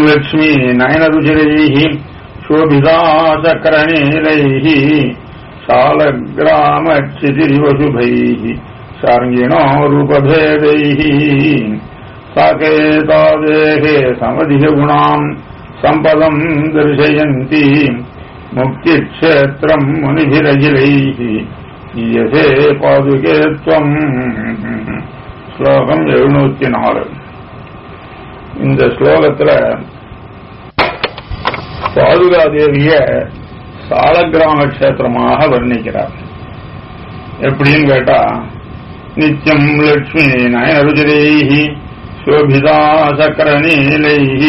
லக்ஷ்மி நயனருச்சிரைः शोभिदाचकरणीलैः शालग्रामक्षितिरिवशुभैः शार्ङ्गिणो रूपभेदैः साकेतादेः समधिगुणाम् सम्पदम् दर्शयन्ति मुक्तिक्षेत्रम् मुनिभिरजिलैः ஈயசே பாதுகே துவம் ஸ்லோகம் எழுநூத்தி நாலு இந்த ஸ்லோகத்துல பாதுகாதேவிய சாலக்கிராம கஷேத்திரமாக வர்ணிக்கிறார் எப்படின்னு கேட்டா நித்தியம் லட்சுமி நயனருஜரைஹி சோபிதா சக்கர நீலைஹி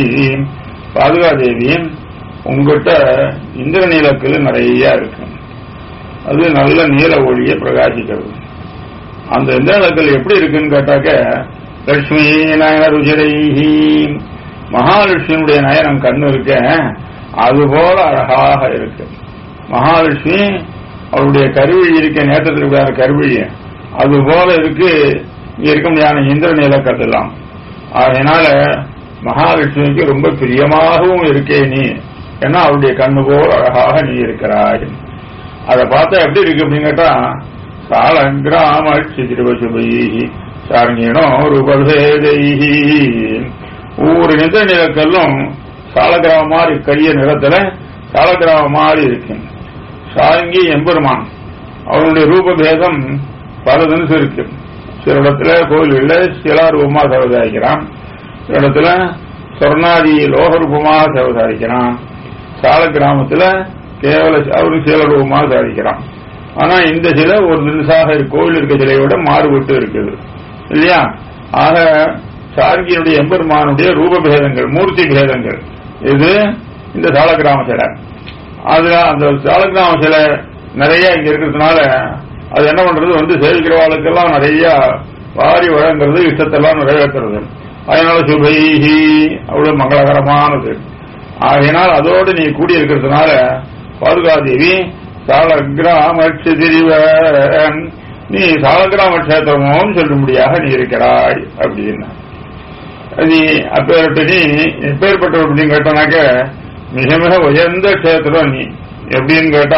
பாதுகாதேவி உங்ககிட்ட இந்திரநீலக்கல் நிறைய இருக்கு அது நல்ல நீல ஒளிய பிரகாசிக்கிறது அந்த இந்திரநீலக்கல் எப்படி இருக்குன்னு கேட்டாக்க லட்சுமி நயன ருஜிரைஹி மகாலட்சுமியுடைய நயனம் கண்ணு இருக்க அது போல அழகாக இருக்கு மகாலட்சுமி அவருடைய கருவிழி இருக்க நேற்றத்திற்கான கருவிழி அது போல இருக்கு இங்க இருக்க முடியாத இந்திர நிலக்கல் எல்லாம் அதனால மகாலட்சுமிக்கு ரொம்ப பிரியமாகவும் இருக்கே நீ ஏன்னா அவருடைய கண்ணு போல் அழகாக நீ இருக்கிறாய் அதை பார்த்தா எப்படி இருக்கு அப்படின்னு கேட்டா சால கிராம சிதிருவசுபை சாரங்கியனோ ரூபேதைஹி ஒவ்வொரு நின்ற நிலக்கல்லும் சாலகிராம மாதிரி கைய நிறத்துல சாலகிராம மாதிரி இருக்கு சாரங்கி எம்பெருமான் அவனுடைய ரூபபேதம் பல தினசு இருக்கு சில இடத்துல கோயில்களில் சிலாரூபமா சேவதாரிக்கிறான் சில இடத்துல சொர்ணாதி லோக ரூபமாக சேவதாரிக்கிறான் சால கிராமத்துல கேவல அவரு சீலரூபமாக சாதிக்கிறான் ஆனா இந்த சிலை ஒரு தினசாக கோவில் இருக்க சிலையோட மாறுபட்டு இருக்குது இல்லையா ஆக சார்கியினுடைய எம்பெருமானுடைய ரூபபேதங்கள் மூர்த்தி பேதங்கள் இது இந்த சாலக்கிராம சிலை அதுல அந்த சாலக்கிராம சிலை நிறைய இங்க இருக்கிறதுனால அது என்ன பண்றது வந்து சேவிக்கிறவாளுக்கெல்லாம் நிறைய வாரி வழங்குறது இஷ்டத்தெல்லாம் நிறைவேற்றுறது அதனால சுபைஹி அவ்வளவு மங்களகரமானது ஆகையினால் அதோடு நீ கூடியிருக்கிறதுனால பாதுகாதேவி சாலகிராம சிதிரிவன் நீ சாலகிராம கஷேத்திரமும் சொல்லும்படியாக நீ இருக்கிறாய் அப்படின்னா நீ அப்பேற்பட்ட நீ எப்பேற்பட்ட அப்படின்னு கேட்டனாக்க மிக மிக உயர்ந்த கஷேத்திரம் நீ எப்படின்னு கேட்டா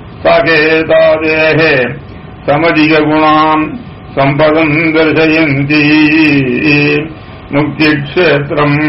சாகேதாதேகே சமதிக குணாம் சம்பதம் தர்சயந்தி முக்தி கஷேத்திரம்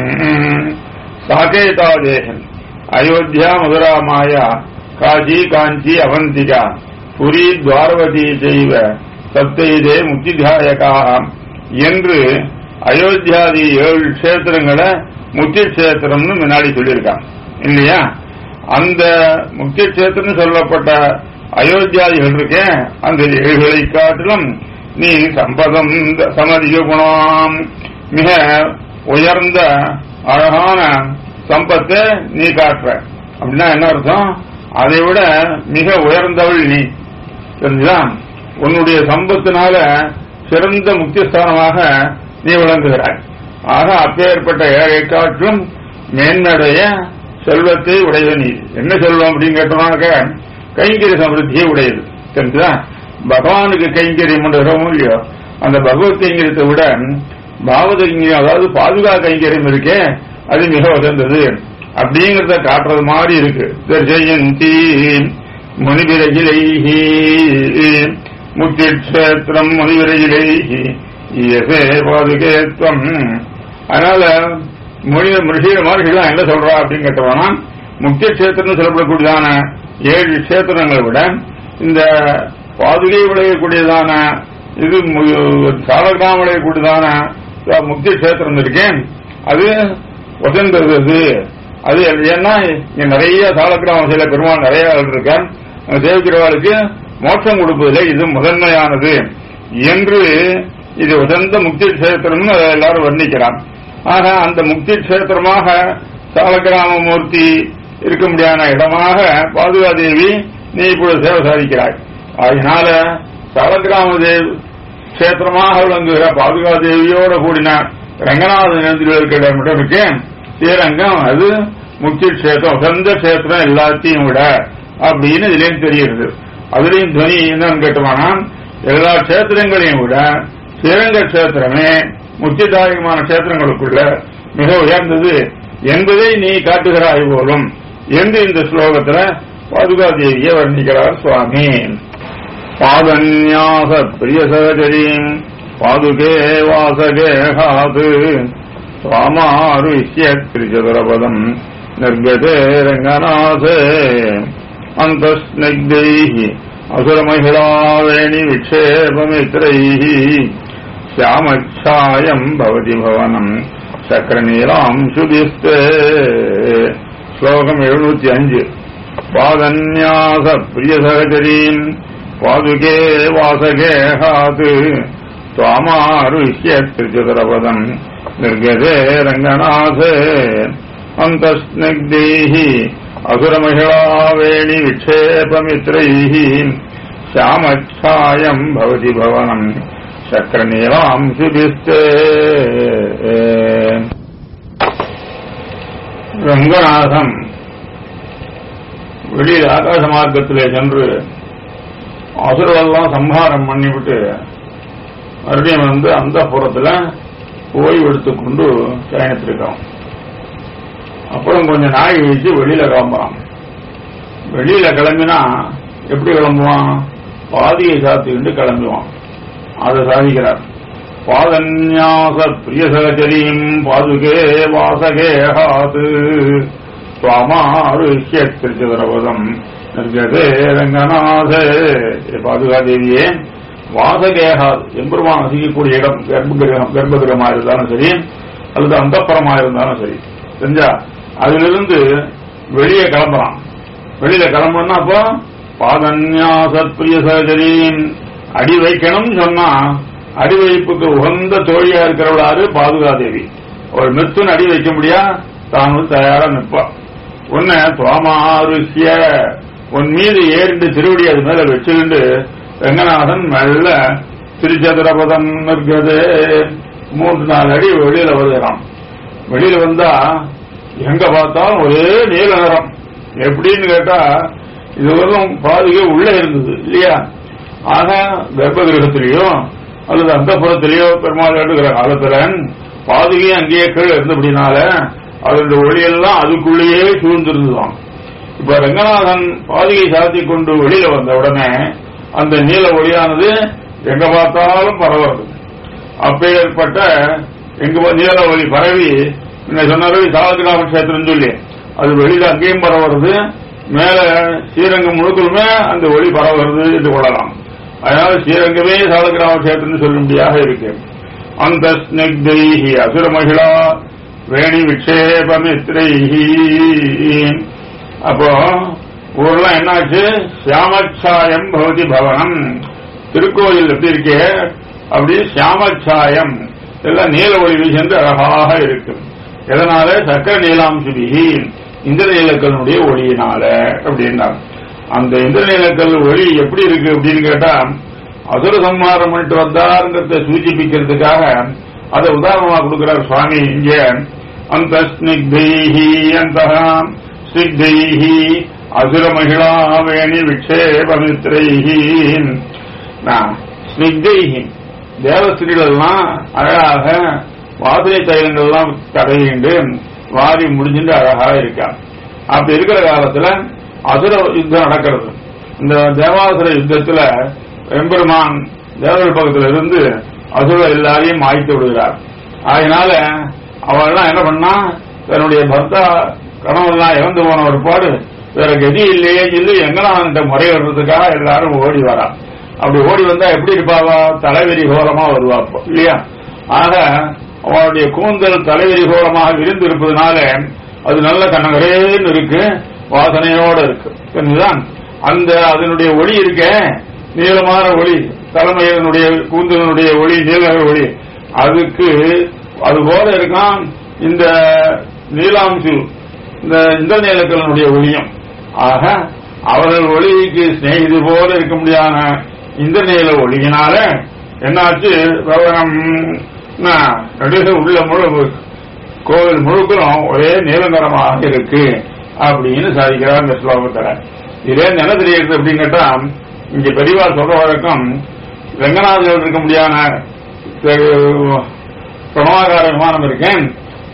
சாகேதாதேகன் அயோத்தியா மதுரா மாயா காசி காஞ்சி அவந்திகா புரி துவாரவதி செய்வ சப்தைதே முக்திதாயகாக என்று அயோத்தியாதி ஏழு கஷேத்திரங்களை முக்தி கஷேத்திரம்னு முன்னாடி சொல்லியிருக்கான் இல்லையா அந்த முக்தி கஷேத்திரம் சொல்லப்பட்ட அயோத்தியாதிகள் இருக்க அந்த ஏழுகளை காட்டிலும் நீ சம்பதம் சமதிக குணம் மிக உயர்ந்த அழகான சம்பத்தை நீ காட்டுற அப்படின்னா என்ன அர்த்தம் அதை விட மிக உயர்ந்தவள் நீ தெரிஞ்சுதா உன்னுடைய சம்பத்தினால சிறந்த முக்கியஸ்தானமாக நீ விளங்குகிறாய் ஆக அப்பேற்பட்ட ஏழை காற்றும் மேன்மையுடைய செல்வத்தை உடைய நீ என்ன செல்வம் அப்படின்னு கேட்டோம்னாக்க கைங்கரி சமிருத்தியை உடையது தெரிஞ்சுதா பகவானுக்கு கைங்கரியம் பண்றோமோ இல்லையோ அந்த பகவத் கைங்கரியத்தை விட பாவத கைங்கரியம் அதாவது பாதுகா கைங்கரியம் இருக்கே அது மிக உயர்ந்தது அப்படிங்கறத காட்டுறது மாதிரி இருக்கு தர்ஜயந்தி முனிவிரகிலைஹி முக்தி கஷேத்திரம் முனிவிரகிலைஹி இயசே பாதுகேத்வம் அதனால மொழி ரிஷிக மகர்ஷிலாம் என்ன சொல்றா அப்படின்னு கேட்டோம்னா முக்கிய கஷேத்திரம் சொல்லப்படக்கூடியதான ஏழு கஷேத்திரங்களை விட இந்த பாதுகை விளையக்கூடியதான இது சாலகிராம் விளையக்கூடியதான முக்கிய கஷேத்திரம் இருக்கேன் அது உசந்தது அது ஏன்னா இங்க நிறைய சாலக்கிராம சில பெருமாள் நிறைய இருக்க தேவிக்கிறவாளுக்கு மோட்சம் கொடுப்பதில்லை இது முதன்மையானது என்று இது உசந்த முக்தி கஷேத்திரம் எல்லாரும் வர்ணிக்கிறான் ஆக அந்த முக்தி கஷேத்திரமாக சாலக்கிராம மூர்த்தி இருக்க முடியாத இடமாக பாதுகாதேவி நீ இப்பொழுது சேவை சாதிக்கிறாய் அதனால சாலக்கிராம தேவி கஷேத்திரமாக விளங்குகிற பாதுகாதேவியோட கூடின ரங்கநாதன் இருக்கிற இடம் மட்டும் இருக்கு ஸ்ரீரங்கம் அது முக்கிய கஷேத்திரம் சொந்த கஷேத்திரம் எல்லாத்தையும் விட அப்படின்னு இதுலயும் தெரியுது அதுலயும் துவனி என்னன்னு கேட்டோம்னா எல்லா கஷேத்திரங்களையும் விட ஸ்ரீரங்க கஷேத்திரமே முக்கியதாயகமான கஷேத்திரங்களுக்குள்ள மிக உயர்ந்தது என்பதை நீ காட்டுகிறாய் போலும் என்று இந்த ஸ்லோகத்துல பாதுகாதேவியை வர்ணிக்கிறார் சுவாமி பாதன்யாச பிரிய சகஜரீம் பாதுகே வாசகேகாது சுவாமாருஷ்ய திரிச்சதுரபதம் நிர்கதே ரங்கநாதே அந்தஸ்னிக்தைः असुरमहिलावेणि विक्षेपमित्रैः श्यामच्छायम् भवति भवनम् சக்கரநீலாம்சுதிஸ்தே ஸ்லோகம் எழுநூத்தி அஞ்சு பாதன்யாச பிரியசகச்சரீம் பாதுகே வாசகேகாது சுவாமாருஷ்ய திருச்சதுரபதம் நிர்கதே ரங்கநாதே அந்தஸ்னிக்தைः असुरमहिळावेणि विक्षेपमित्रैः श्यामच्छायम् भवति भवनम् சக்கரநீலாம்சுபிஸ்தே ரங்கநாதன் வெளியில் ஆகாச மார்க்கத்திலே சென்று அசுரெல்லாம் சம்ஹாரம் பண்ணிவிட்டு மறுபடியும் வந்து அந்த புறத்துல ஓய்வு எடுத்துக்கொண்டு பயணித்திருக்கான் அப்புறம் கொஞ்ச நாள் கழிச்சு வெளியில கிளம்புறான் வெளியில கிளம்பினா எப்படி கிளம்புவான் பாதியை சாத்திக்கிட்டு கிளம்புவான் அதை சாதிக்கிறார் பாதன்யாச பிரியசகச்சரீம் பாதுகே வாசகேகாது சுவாமாருஷ்ய திருச்சதுரபதம் நிர்கதே ரங்கநாதே பாதுகாதேவியே வாசகேகாது எம்பெருமான் வசிக்கக்கூடிய இடம் கர்ப்பகிரகம் கர்ப்பகிரகமா இருந்தாலும் சரி அல்லது அந்தப்புறமா இருந்தாலும் சரி செஞ்சா அதிலிருந்து வெளியே கிளம்புறான் வெளியில கிளம்புனா அப்போ பாதன்யாசத்பிரிய சகஜரின் அடி வைக்கணும்னு சொன்னா அடி வைப்புக்கு உகந்த தோழியா இருக்கிறவளாரு பாதுகாதேவி அவள் மெத்துன்னு அடி வைக்க முடியா தான் வந்து தயாரா நிற்பா உன்னை துவாமாருஷ்ய உன் மீது ஏறிண்டு திருவடி அது மேல வச்சுக்கிண்டு ரங்கநாதன் மெல்ல திருச்சதுரபதம் நிற்கது மூன்று நாலு அடி வெளியில வருகிறான் வெளியில வந்தா எங்க பார்த்தாலும் ஒரே நீல நிறம் எப்படின்னு கேட்டா இது வரும் பாதுகை உள்ள இருந்தது இல்லையா ஆக கர்ப்ப கிரகத்திலேயோ அல்லது அந்த புறத்திலேயோ பெருமாள் எடுக்கிற காலத்துல பாதுகை அங்கேயே கீழே இருந்தபடினால அதனுடைய ஒளியெல்லாம் அதுக்குள்ளேயே சூழ்ந்திருந்துதான் இப்ப ரங்கநாதன் பாதுகை சாத்தி கொண்டு வெளியில வந்த உடனே அந்த நீல ஒளியானது எங்க பார்த்தாலும் பரவுறது அப்பேற்பட்ட எங்க நீல ஒளி பரவி என்ன சொன்னாரு சாலகிராம கஷேத்திரம் சொல்லி அது வெளியில அங்கேயும் பரவுறது மேல ஸ்ரீரங்கம் முழுக்கலுமே அந்த ஒளி பரவுறது என்று கொள்ளலாம் அதனால ஸ்ரீரங்கமே சாலகிராம கஷேத்திரம் சொல்லும்படியாக இருக்கு அந்த ஸ்னிக்தைஹி அசுர மகிழா வேணி விக்ஷேபமித்ரைஹி அப்போ ஊர்லாம் என்னாச்சு சியாமச்சாயம் பவதி பவனம் திருக்கோயில் எப்படி இருக்கே அப்படி சியாமச்சாயம் எல்லாம் நீல ஒளி வீசென்று அழகாக இருக்கு எதனால சக்கர நீலாம்சுபிகி இந்திரநீலக்கல்லுடைய ஒளியினால அப்படின்னாங்க அந்த இந்திரநீலக்கல் ஒளி எப்படி இருக்கு அப்படின்னு கேட்டா அசுர சம்மாரம் பண்ணிட்டு வந்தாருங்கிறத சூச்சிப்பிக்கிறதுக்காக அதை உதாரணமா கொடுக்கிறார் சுவாமி இங்க அந்த ஸ்னிக்தைஹி அந்த ஸ்னிக்தைஹி அசுர மகிழா வேணி விக்ஷேபமித்ரைஹி ஸ்னிக்தைஹி தேவஸ்திரீகள்லாம் அழகாக வாசனை தைலங்கள்லாம் தடையிண்டு வாரி முடிஞ்சுட்டு அழகா இருக்கான் அப்படி இருக்கிற காலத்துல அசுர யுத்தம் நடக்கிறது இந்த தேவாசுர யுத்தத்துல எம்பெருமான் தேவர்கள் பக்கத்துல இருந்து அசுர எல்லாரையும் மாய்த்து விடுகிறார் அதனால அவள்லாம் என்ன பண்ணா தன்னுடைய பர்த்தா கணவெல்லாம் இறந்து போன ஒரு பாடு வேற கதி இல்லையே சொல்லி எங்கனான்ட்ட முறையிடுறதுக்காக எல்லாரும் ஓடி வரா அப்படி ஓடி வந்தா எப்படி இருப்பாவா தலைவெறி கோலமா வருவா அப்போ இல்லையா ஆக அவனுடைய கூந்தல் தலைவெறி கோலமாக விரிந்து இருப்பதனால அது நல்ல கண்ணகரேன்னு இருக்கு வாசனையோட இருக்கு புரிஞ்சுதான் அந்த அதனுடைய ஒளி இருக்க நீளமான ஒளி தலைமையினுடைய கூந்தலினுடைய ஒளி நீல ஒளி அதுக்கு அது போல இருக்கான் இந்த நீலாம்சு இந்த இந்திரநீலக்கலனுடைய ஒளியும் ஆக அவர்கள் ஒளிக்கு சிநேகிது போல இருக்க முடியாத இந்திரநீல ஒளியினால என்னாச்சு விவரம் நடுக உள்ள முழு கோவில் முழுக்களும் ஒரே நீலநிறமாக இருக்கு அப்படின்னு சாதிக்கிறார் இந்த ஸ்லோகத்துல இதே என்ன தெரியுது அப்படின்னு கேட்டா இங்க பெரியவா சொல்ற வழக்கம் ரங்கநாதர் இருக்க முடியாத பிரணவாகார விமானம் இருக்கேன்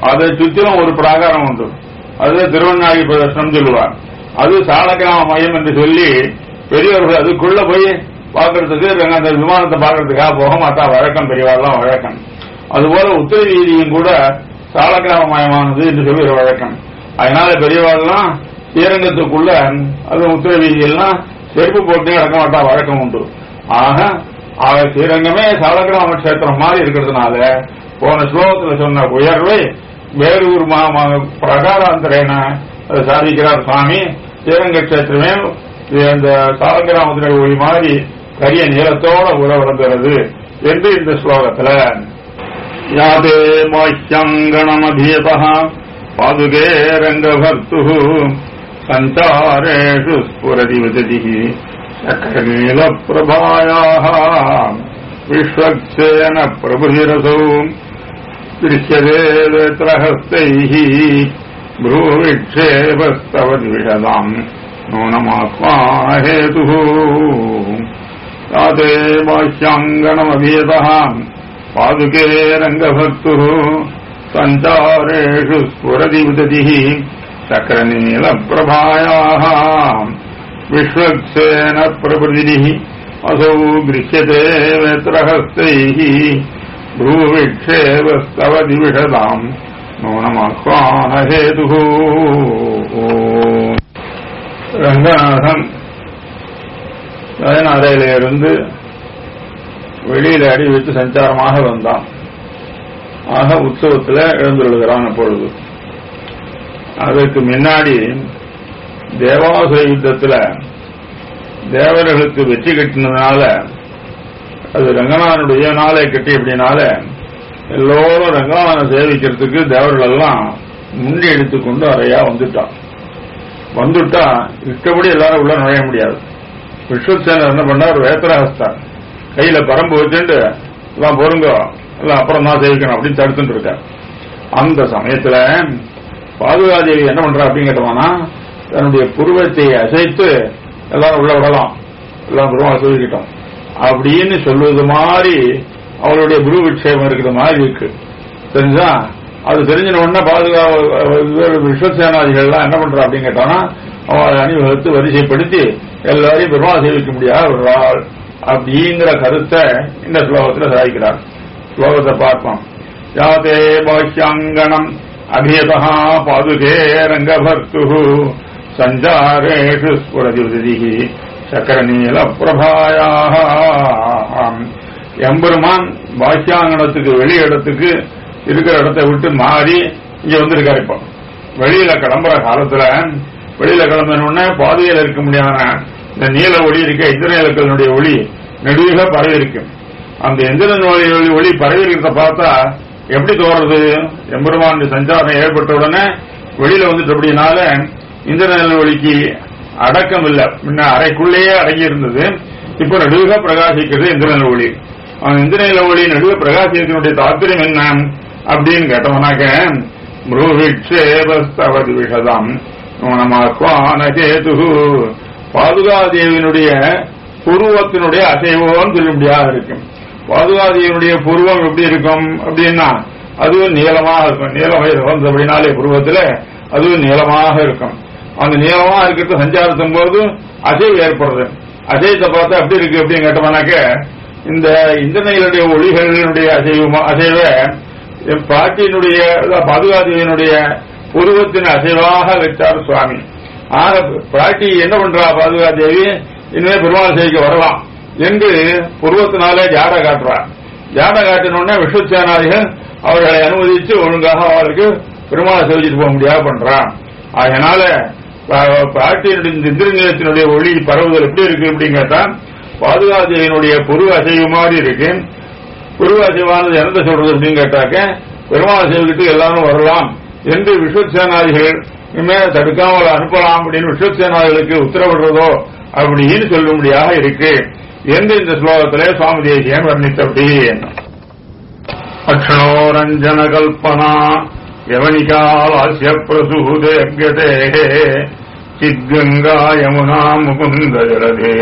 அதை சுற்றிலும் ஒரு பிராகாரம் உண்டு அது திருவண்ணாடி பிரதர்ஷனம் சொல்லுவார் அது சாலக்கிராம மையம் என்று சொல்லி பெரியவர்கள் அதுக்குள்ள போய் பார்க்கறதுக்கு ரங்க- அந்த விமானத்தை பார்க்கறதுக்காக போக மாட்டா வழக்கம் பெரியவாள்லாம் வழக்கம் அதுபோல உத்தர வீதியும் கூட சாலக்கிராம மயமானது என்று சொல்லி ஒரு வழக்கம் அதனால பெரியவாள்லாம் ஸ்ரீரங்கத்துக்குள்ள அது உத்தர வீதியெல்லாம் செருப்பு போட்டு நடக்க மாட்டா வழக்கம் உண்டு ஆக ஆக ஸ்ரீரங்கமே சாலக்கிராம கஷேத்திரம் மாதிரி இருக்கிறதுனால போன ஸ்லோகத்துல சொன்ன உயர்வை வேறூர் மா மா- பிரகாராந்தரேன அதை சாதிக்கிறார் சுவாமி ஸ்ரீரங்க கஷேத்திரமே இது அந்த சாலக்கிராமத்தினுடைய ஒளி மாதிரி கரிய நீளத்தோட உறவிடுகிறது என்று இந்த ஸ்லோகத்துல யாதே மாஹ்யங்கணமதீபः பாதுகே ரங்கபர்த்துः சஞ்சாரேஷு ஸ்புரதி விததிः சக்கரநீலप्रभायाः विश्वक्सेन प्रभुतिरसौ दृश्यते वेत्रहस्तैः भ्रूविक्षेपस्तव द्विषदाम् नूनमात्मा हेतुः ताते बाह्याङ्गणमभियतः पादुके रङ्गभक्तुः सञ्चारेषु स्फुरति विदतिः चक्रनीलप्रभायाः विश्वक्सेन प्रभृतिः असौ गृह्यते वेत्रहस्तैः भ्रूविक्षेपस्तव दिविषदाम् नूनमाह्वानहेतुः ரங்கநாதன் சயன இருந்து வெளியில அடி வச்சு சஞ்சாரமாக வந்தான் ஆக உற்சவத்தில் எழுந்துள்ளுகிறான் அப்பொழுது அதற்கு முன்னாடி தேவாசுர யுத்தத்தில் தேவர்களுக்கு வெற்றி கட்டினதுனால அது ரங்கநாதனுடைய நாளை கட்டி அப்படினால எல்லோரும் ரங்கநாதனை சேவிக்கிறதுக்கு தேவர்கள் எல்லாம் முண்டி எடுத்துக்கொண்டு அறையா வந்துட்டான் வந்துட்டா இஷ்டப்படி எல்லாரும் உள்ள நுழைய முடியாது விஸ்வசேனர் என்ன பண்ணார் வேத்திரஹஸ்தான் கையில பரம்பு வச்சுட்டு எல்லாம் பொறுங்க எல்லாம் அப்புறம் தான் சேவிக்கணும் அப்படின்னு தடுத்துட்டு இருக்கார் அந்த சமயத்துல பாதுகாதேவி என்ன பண்றா அப்படின்னு கேட்டோம்னா தன்னுடைய புருவத்தை அசைத்து எல்லாரும் உள்ள விடலாம் எல்லாம் புருவம் அசைக்கிட்டோம் அப்படின்னு சொல்வது மாதிரி அவளுடைய குரு விட்சேபம் இருக்கிற மாதிரி இருக்கு தெரிஞ்சா அது தெரிஞ்சின உடனே பாதுகாப்பு விஸ்வசேனாதிகள் எல்லாம் என்ன பண்றா அப்படின்னு கேட்டானா அவளை அணிவகுத்து வரிசைப்படுத்தி எல்லாரையும் பெருமாள் சேவிக்க முடியாத ஒரு ஆள் அப்படிங்கிற கருத்தை இந்த ஸ்லோகத்தில் சாதிக்கிறார் ஸ்லோகத்தை பார்ப்போம் யாதே பாஷ்யாங்கணம் அபியதா பாதுகே ரங்கபர்த்து சஞ்சாரேஷு ஸ்புரதி உததிகி சக்கரநீல பிரபாயாக எம்பெருமான் பாஷ்யாங்கணத்துக்கு வெளி இடத்துக்கு இருக்கிற இடத்தை விட்டு மாறி இங்க வந்திருக்காரு இப்போ வெளியில கிளம்புற காலத்துல வெளியில கிளம்பின உடனே பாதையில இருக்க முடியாத இந்த நீல ஒளி இருக்க இந்திரநீலக்களினுடைய ஒளி நெடுக பரவி இருக்கும் அந்த எந்திரன் ஒளி ஒளி- ஒளி பரவி இருக்கிறத பார்த்தா எப்படி தோறது எம்பெருமான் சஞ்சாரம் ஏற்பட்ட உடனே வெளியில வந்துட்டு அப்படினால இந்திரநீல ஒளிக்கு அடக்கம் இல்ல முன்ன அறைக்குள்ளேயே அடங்கி இருந்தது இப்போ நடுக பிரகாசிக்கிறது இந்திரநீல ஒளி அந்த இந்திரநீல ஒளி நடுக பிரகாசிக்கிறதுடைய தாத்பரியம் என்ன அப்படின்னு கேட்டோம்னாக்க மிருவிக்ஷேபஸ்தவது விஷதம் நமக்கேது பாதுகாதேவினுடைய புருவத்தினுடைய அசைவோன்னு சொல்ல முடியாது இருக்கும் பாதுகாதேவினுடைய புருவம் எப்படி இருக்கும் அப்படின்னா அதுவும் நீளமாக இருக்கும் நீல வயது வந்த அப்படின்னாலே புருவத்துல அதுவும் நீளமாக இருக்கும் அந்த நீளமா இருக்கிறது சஞ்சாரத்தும் போது அசைவு ஏற்படுறது அசைவத்தை பார்த்தா எப்படி இருக்கு அப்படின்னு கேட்டோம்னாக்க இந்த இந்திரநீலுடைய ஒளிகளினுடைய அசைவு அசைவை என் பாட்டியினுடைய அதாவது பாதுகாதேவியினுடைய உருவத்தின் அசைவாக வச்சார் சுவாமி ஆக பிராட்டி என்ன பண்றா பாதுகாதேவி இனிமே பெருமாள் செய்திக்கு வரலாம் என்று புருவத்தினாலே ஜாட காட்டுறார் ஜாட காட்டினோடனே விஸ்வசேனாதிகள் அவர்களை அனுமதித்து ஒழுங்காக அவருக்கு பெருமாளை சேவிச்சுட்டு போக முடியாது பண்றான் அதனால ப- பிராட்டியினுடைய இந்த இந்திரநீளத்தினுடைய ஒளி பரவுதல் எப்படி இருக்கு அப்படின்னு கேட்டா பாதுகாதேவியினுடைய புருவ அசைவு மாதிரி இருக்கு குருவாசியமானது என்ன சொல்றது அப்படின்னு கேட்டாக்க பெருமாள் சேவிக்கிட்டு எல்லாரும் வரலாம் என்று விஸ்வசேனாதிகள் இனிமே தடுக்காமல் அனுப்பலாம் அப்படின்னு விஸ்வசேனாதிகளுக்கு உத்தரவிடுறதோ அப்படின்னு சொல்லும்படியாக இருக்கு என்று இந்த ஸ்லோகத்திலே சுவாமி தேசியன் வர்ணித்தபடி அக்ஷணோரஞ்சன கல்பனா யவனிகாலாஸ்ய பிரசூதேர்கதே சித்கங்கா யமுனா முகுந்த ஜலதே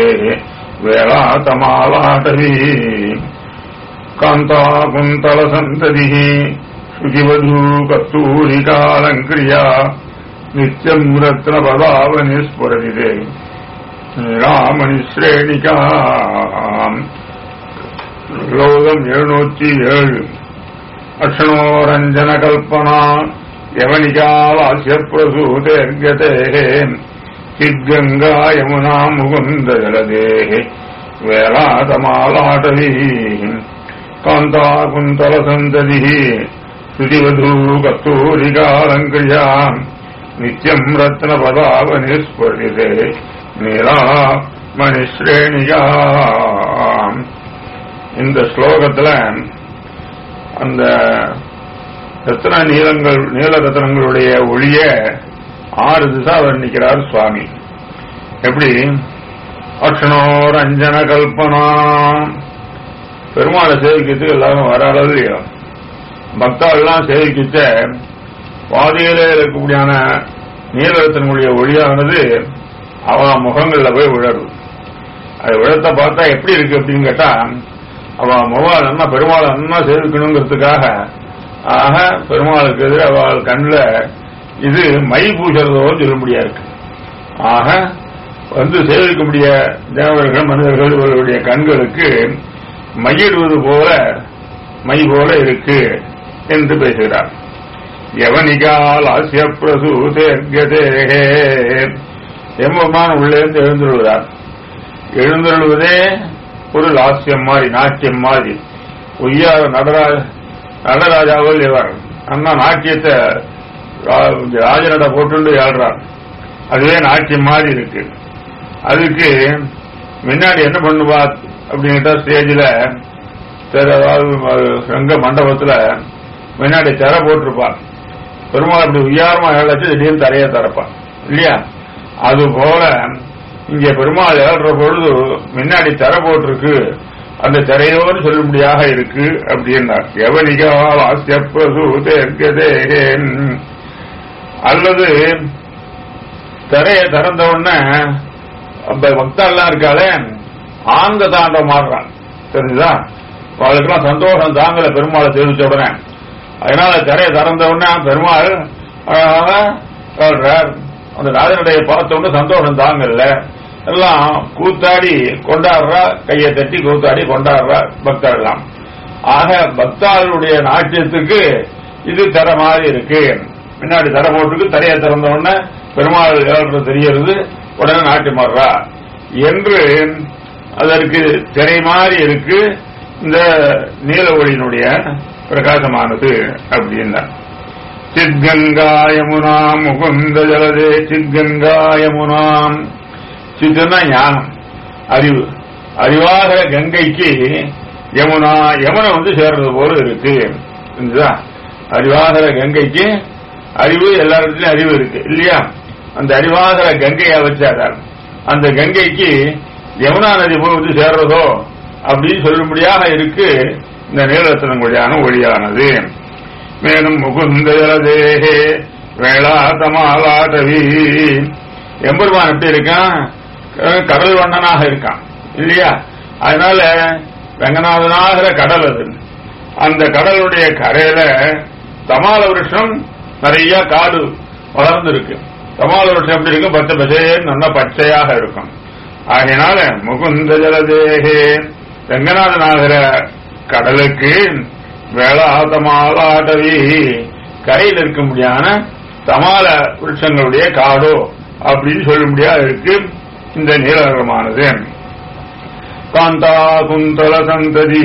வேளாதமாலாட்டவி कान्ताकुन्तलसन्ततिः சுகிவது கஸ்தூரிகாலங்கிரியா நித்தியம் ரத்ன பதாவனி ஸ்புரதிதே ராமணி ஸ்ரேணிகாம் லோகம் எழுநூற்றி ஏழு அக்ஷணோரஞ்சன கல்பனா யவனிகாலாசிய பிரசூதேர்கதே சித்கங்கா யமுனா முகுந்த ஜலதே வேலாதமாலாடவி காந்தா குந்தல சந்ததி சுதிவது கஸ்தூரிகாலங்கிரியா நித்யம் ரத்ன பதாவனி ஸ்புரிதே நீலா மணிஸ்ரேணிகா இந்த ஸ்லோகத்துல அந்த ரத்ன நீளங்கள் நீல ரத்னங்களுடைய ஒளிய ஆறு திசா வர்ணிக்கிறார் சுவாமி எப்படி அக்ஷணோர் அஞ்சன கல்பனா பெருமாளை சேவிக்கிறதுக்கு எல்லாரும் வர அளவு இல்லையோ பக்தாள்லாம் சேவிக்கிச்ச பாதையில இருக்கக்கூடியான நீலரத்தனுடைய ஒளியானது அவ முகங்கள்ல போய் விழரும் அது விழத்தை பார்த்தா எப்படி இருக்கு அப்படின்னு கேட்டா அவ முகம் நல்லா பெருமாளை நல்லா சேவிக்கணுங்கிறதுக்காக ஆக பெருமாளுக்கு எதிர அவள் கண்ணில் இது மை பூசுறதோன்னு சொல்ல முடியா இருக்கு ஆக வந்து சேவிக்க முடிய தேவர்கள் மனிதர்கள் இவர்களுடைய கண்களுக்கு மையிடுவது போல மை போல இருக்கு என்று பேசுகிறார் எவனிகால் ஆசிய பிரசூதேர்கதே எம்பெருமான் உள்ளேருந்து எழுந்துள்ளார் எழுந்துள்ளுவதே ஒரு லாஸ்யம் மாதிரி நாட்டியம் மாதிரி ஒய்யார நடராஜ நடராஜாவில் இவர் அண்ணா நாட்டியத்தை ராஜனட போட்டு ஏழ்றார் அதுவே நாட்டியம் மாதிரி இருக்கு அதுக்கு முன்னாடி என்ன பண்ணுவா அப்படின்ட்டா ஸ்டேஜில் ரங்க மண்டபத்தில் முன்னாடி திரை போட்டிருப்பான் பெருமாள் அப்படி உயரமா ஏழச்சு திடீர்னு தரைய திறப்பான் இல்லையா அது போல இங்க பெருமாள் ஏழ்ற பொழுது முன்னாடி திரை போட்டிருக்கு அந்த திரையோடு சொல்லும்படியாக இருக்கு அப்படின்னார் எவனிகால் ஆசியப்பதே அல்லது திரையை திறந்த உடனே அந்த பக்தெல்லாம் இருக்காளே ஆந்த தாண்டம் மாறுறான் தெரிஞ்சுதா அவளுக்கெல்லாம் சந்தோஷம் தாங்கல பெருமாளை தெரிவிச்ச உடனே அதனால திரையை திறந்த உடனே பெருமாள் அந்த ராஜனுடைய பார்த்த உடனே சந்தோஷம் தாங்கல்ல எல்லாம் கூத்தாடி கொண்டாடுறா கையை தட்டி கூத்தாடி கொண்டாடுறா பக்தர்கள்லாம் ஆக பக்தாளுடைய நாட்டியத்துக்கு இது தர மாதிரி இருக்கு முன்னாடி தர போட்டுருக்கு தரையை திறந்த உடனே பெருமாள் ஏழ்றது தெரியறது உடனே நாட்டி மாறுறா என்று அதற்கு திரை மாதிரி இருக்கு இந்த நீல ஒளியினுடைய பிரகாசமானது அப்படின்னா சித்கங்கா யமுனா முகுந்த ஜலதே சித்கங்கா யமுனாம் சித்துனா ஞானம் அறிவு அறிவாக கங்கைக்கு யமுனா யமுனை வந்து சேர்றது போல இருக்கு அறிவாகர கங்கைக்கு அறிவு எல்லா இடத்துலயும் அறிவு இருக்கு இல்லையா அந்த அறிவாகர கங்கையை வச்சார் அந்த கங்கைக்கு யமுனா நதி போய் வந்து சேர்றதோ அப்படின்னு சொல்லும்படியாக இருக்கு இந்த நீலரத்தனங்குடியான ஒளியானது மேலும் முகுந்த ஜலதேகே வேளாதமாலாடவி எம்பெருமான் எப்படி இருக்கான் கடல் வண்ணனாக இருக்கான் இல்லையா அதனால ரங்கநாதனாகிற கடல் அது அந்த கடலுடைய கரையில தமால விருஷம் நிறைய காடு வளர்ந்து இருக்கு தமால விருஷம் எப்படி இருக்கும் பச்சை பச்சைன்னு நல்லா பச்சையாக இருக்கும் ஆகையினால முகுந்த ஜலதேகே ரங்கநாதனாகிற கடலுக்கு வேளாதமாலாடவி கரையில் இருக்க முடியாத தமால விருட்சங்களுடைய காடோ அப்படின்னு சொல்ல முடியாது இருக்கு இந்த நீலகரமானது காந்தா குந்தல சந்ததி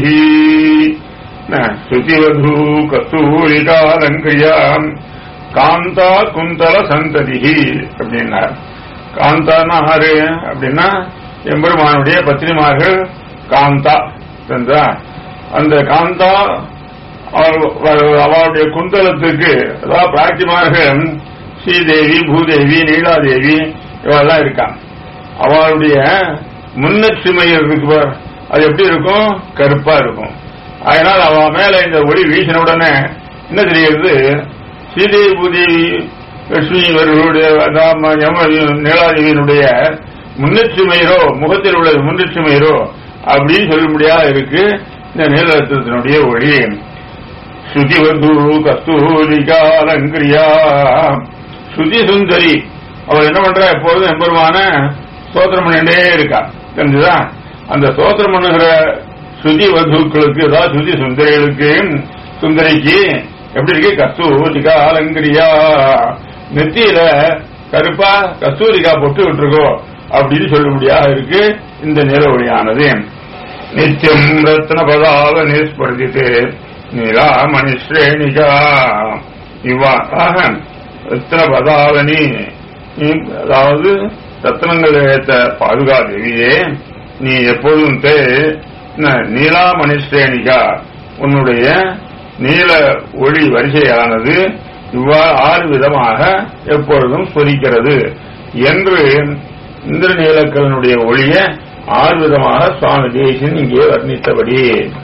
சுதிவது கஸ்தூரிகாலங்கிரியா காந்தா குந்தல சந்ததி அப்படின்னார் காந்தானா ஆறு அப்படின்னா எம்பெருமானுடைய பத்திரிமார்கள் காந்தா தெரிஞ்சா அந்த காந்தா அவளுடைய குந்தலத்துக்கு அதாவது பிராட்டிமார்கள் ஸ்ரீதேவி பூதேவி நீலாதேவி இவெல்லாம் இருக்கான் அவளுடைய முன்னச்சுமை இருக்கு அது எப்படி இருக்கும் கருப்பா இருக்கும் அதனால் அவ மேல இந்த ஒளி வீசின உடனே என்ன தெரிகிறது ஸ்ரீதேவி பூதேவி லட்சுமி இவர்களுடைய நீலாதேவியினுடைய முன்னச்சுமையரோ முகத்தில் உள்ள முன்னச்சுமையரோ அப்படின்னு சொல்ல முடியாத இருக்கு இந்த நீலரத்தினுடைய ஒளி ஸ்ருதிவது கஸ்தூரிகாலங்கிரியா ஸ்ருதி சுந்தரி அவள் என்ன பண்றா எப்பொழுதும் எம்பெருமான ஸ்தோத்திரம் பண்ணிட்டே இருக்கா தெரிஞ்சுதா அந்த ஸ்தோத்திரம் பண்ணுகிற ஸ்ருதி வதுக்களுக்கு அதாவது ஸ்ருதி சுந்தரிகளுக்கு சுந்தரிக்கு எப்படி இருக்கு கஸ்தூரிகா அலங்கிரியா நெத்தியில கருப்பா கஸ்தூரிகா பொட்டு விட்டுருக்கோ அப்படின்னு சொல்லும்படியாக இருக்கு இந்த நில ஒளியானது நித்தியம் ரத்ன பதாவ நிஸ்பர்தித்து நிலாமணி ஸ்ரேணிகா இவ்வாறாக ரத்ன பதாவனி நீ அதாவது ரத்னங்கள் ஏத்த பாதுகா தேவியே நீ எப்போதும் தே ந- நீலாமணி ஸ்ரேணிகா உன்னுடைய நீல ஒளி வரிசையானது இவ்வாறு ஆறு விதமாக எப்பொழுதும் சொலிக்கிறது என்று இந்திரநீலக்கலனுடைய ஒளிய ஆறு விதமாக சுவாமி தேசியன் இங்கே வர்ணித்தபடி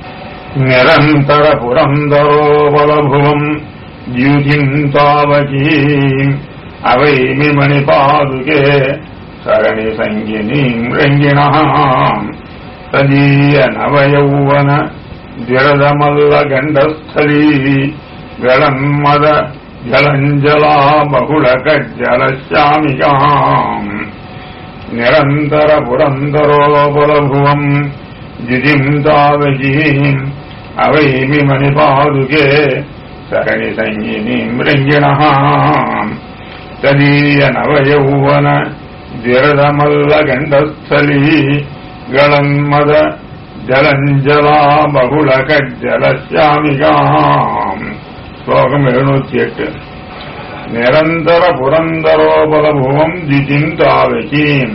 நிரந்தர புரந்தரோபலபுவம் த்யுதிம் தாவகீம் அவை மிமணி பாதுகே சரணி சங்கினீம் ரங்கிணாம் ததீய நவயௌவன திரதமல்ல கண்டஸ்தலீ கலன்மத ஜலஞ்சலா பகுள கஜலசாமிகாம் நிரந்தர புரந்தரோபலபுவம் ஜிதிம் தாவகீம் அவை மிமணி பாதுகே சரணி சங்கினீம் ரங்கிணாம் ததீய நவயௌவன திரதமல்ல கண்டஸ்தலீ களன்மத ஜலஞ்சலா பகுள கஜலசாமிகாம் ஸ்லோகம் எழுநூத்தி எட்டு நிரந்தர புரந்தரோபலபுவம் திதிம் தாவகீம்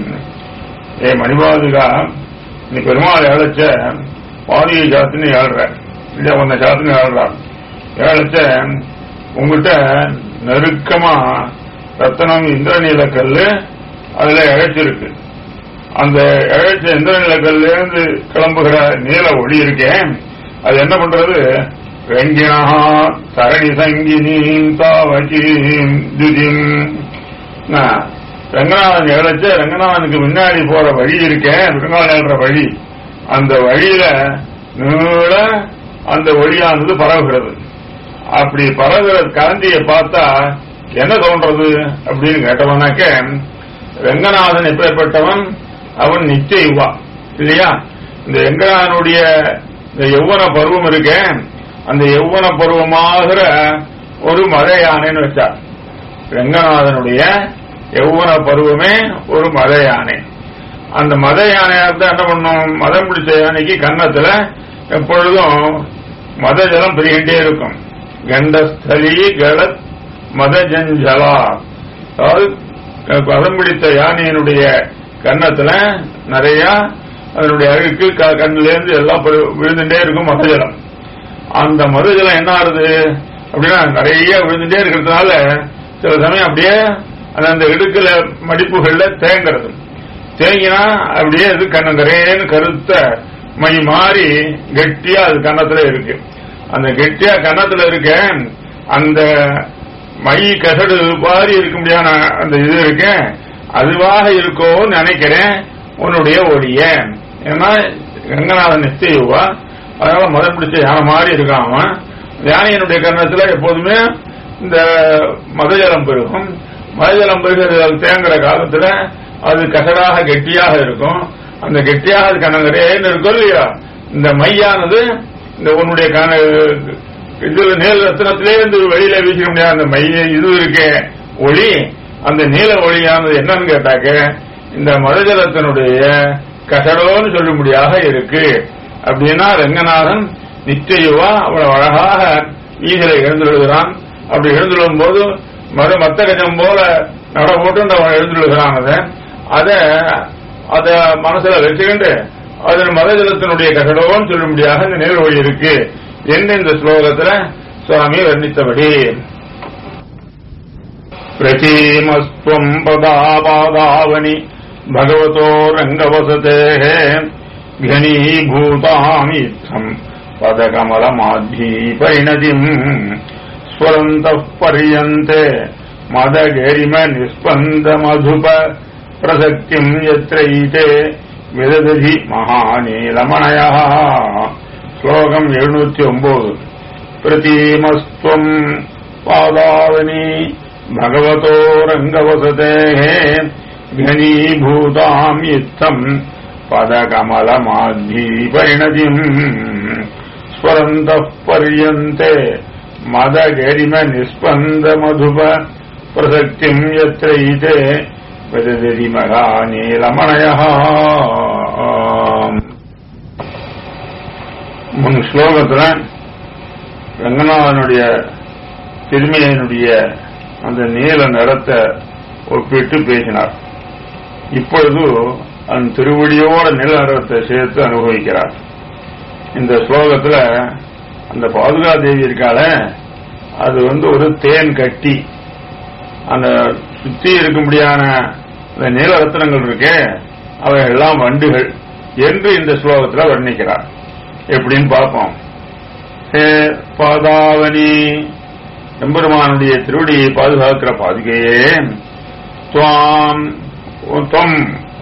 ஏ மணிபாதுகா நீ பெருமாள் ஏழைச்ச பாதிய ஜாத்தின்னு ஏழ்ற இல்ல உன்னை ஜாத்தின்னு ஏழ்றா ஏழைச்ச உங்ககிட்ட நெருக்கமா ரத்தனம் இந்திரநீல கல்லு அதுல இழைச்சிருக்கு அந்த இழைச்ச இந்திரநிலக்கல்ல இருந்து கிளம்புகிற நீல ஒளி இருக்கேன் அது என்ன பண்றது ரெங்கினா தரணி சங்கினீம் தாவகீம் துதிம் நான் ரங்கநாதன் இழைச்ச ரங்கநாதனுக்கு முன்னாடி போற வழி இருக்கேன் ரங்கநாதன் ஏழ்ற வழி அந்த வழியில நீள அந்த ஒளியானது பரவுகிறது அப்படி பரவுகிற காந்தியை பார்த்தா என்ன தோன்றது அப்படின்னு கேட்டவனாக்க ரங்கநாதன் எப்பேற்பட்டவன் அவன் நித்திய யுவா இல்லையா இந்த ரங்கநாதனுடைய இந்த யௌவன பருவம் இருக்கே அந்த யௌவன பருவமாகிற ஒரு மத யானைன்னு வச்சார் ரங்கநாதனுடைய யௌவன பருவமே ஒரு மத யானை அந்த மத யானையா இருந்தா என்ன பண்ணும் மதம் பிடிச்ச யானைக்கு கன்னத்துல எப்பொழுதும் மத ஜலம் பெருகிட்டே இருக்கும் கண்டஸ்தலி கலத் மதஜஞ்சலா அதாவது பதம் பிடித்த யானையினுடைய கன்னத்துல நிறைய அதனுடைய அழுக்கு க- கண்ணுல இருந்து எல்லாம் பெரு- விழுந்துட்டே இருக்கும் மதஜலம் அந்த மதுஜலம் என்ன ஆகுது அப்படின்னா நிறைய விழுந்துட்டே இருக்கிறதுனால சில சமயம் அப்படியே அது அந்த இடுக்குல மடிப்புகள்ல தேங்குறது தேங்கினா அப்படியே அது கண்ணங்கரேன்னு கருத்த மை மாறி கெட்டியா அது கன்னத்துல இருக்கு அந்த கெட்டியா கன்னத்துல இருக்க அந்த மை கசடு மாதிரி இருக்க முடியாத அந்த இது இருக்கு அதுவாக இருக்கோன்னு நினைக்கிறேன் உன்னுடைய ஒளிய ஏன்னா ரங்கநாதன் நிச்சயவா அதனால மதம் பிடிச்ச யானை மாதிரி இருக்கான் அவன் யானையினுடைய கர்ணத்துல எப்போதுமே இந்த மதஜலம் பெருகும் மதஜலம் பெருகிறது அது தேங்குற காலத்துல அது கசடாக கெட்டியாக இருக்கும் அந்த கெட்டியாக அது கண்ணங்கரேன்னு இருக்கும் இல்லையா இந்த மையானது இந்த உன்னுடைய கண இதுல நீல ரத்னத்திலே இருந்து வெளியில வீசிக்க முடியாத அந்த மைய இது இருக்கே ஒளி அந்த நீல ஒளியானது என்னன்னு கேட்டாக்க இந்த மதஜலத்தினுடைய கசடோன்னு சொல்லும்படியாக இருக்கு அப்படின்னா ரங்கநாதன் நிச்சயவா அவ்வளவு அழகாக ஈசலை எழுந்துள்ளான் அப்படி எழுந்துள்ளும் போது மத மத்த கஜம் போல நட போட்டு அவன் எழுந்துள்ளுகிறான் அதை அத அத மனசுல வச்சுக்கிண்டு அதன் மதஜலத்தினுடைய கசடோன்னு சொல்லும்படியாக இந்த நேர் வழி இருக்கு என்று இந்த ஸ்லோகத்துல சுவாமி வர்ணித்தபடி பிரச்சீமஸ்துவம் பதாபாதாவனி பகவதோ ரங்கவசதே घनीभूतामीत्थम् पदकमलमाध्वी परिणतिम् स्वरन्तः पर्यन्ते मदगरिम निस्पन्दमधुप प्रसक्तिम् यत्रैते विदधि महानीलमणयः ஸ்லோகம் எழுநூத்தி ஒன்பது பிரதீமஸ்துவம் பாதாவனி பகவதோ ரங்கவசதே घनीभूताम् इत्थम् पदकमलमाध्वी परिणतिम् स्वरन्तः पर्यन्ते मदगरिम निस्पन्दमधुप प्रसक्तिम् यत्र इते वदति मघानीलमणयः முன் ஸ்லோகத்துல ரங்கநாதனுடைய திருமையனுடைய அந்த நீல நிறத்தை ஒப்பிட்டு பேசினார் இப்பொழுது அந்த திருவடியோட நில நிறத்தை சேர்த்து அனுபவிக்கிறார் இந்த ஸ்லோகத்துல அந்த பாதுகா தேவி இருக்கால அது வந்து ஒரு தேன் கட்டி அந்த சுத்தி இருக்கும்படியான அந்த நீல ரத்னங்கள் இருக்கே அவை எல்லாம் வண்டுகள் என்று இந்த ஸ்லோகத்துல வர்ணிக்கிறார் எப்படின்னு பார்ப்போம் ஹே பாதாவனி எம்பெருமானுடைய திருவடியை பாதுகாக்கிற பாதுகையே துவாம் துவம்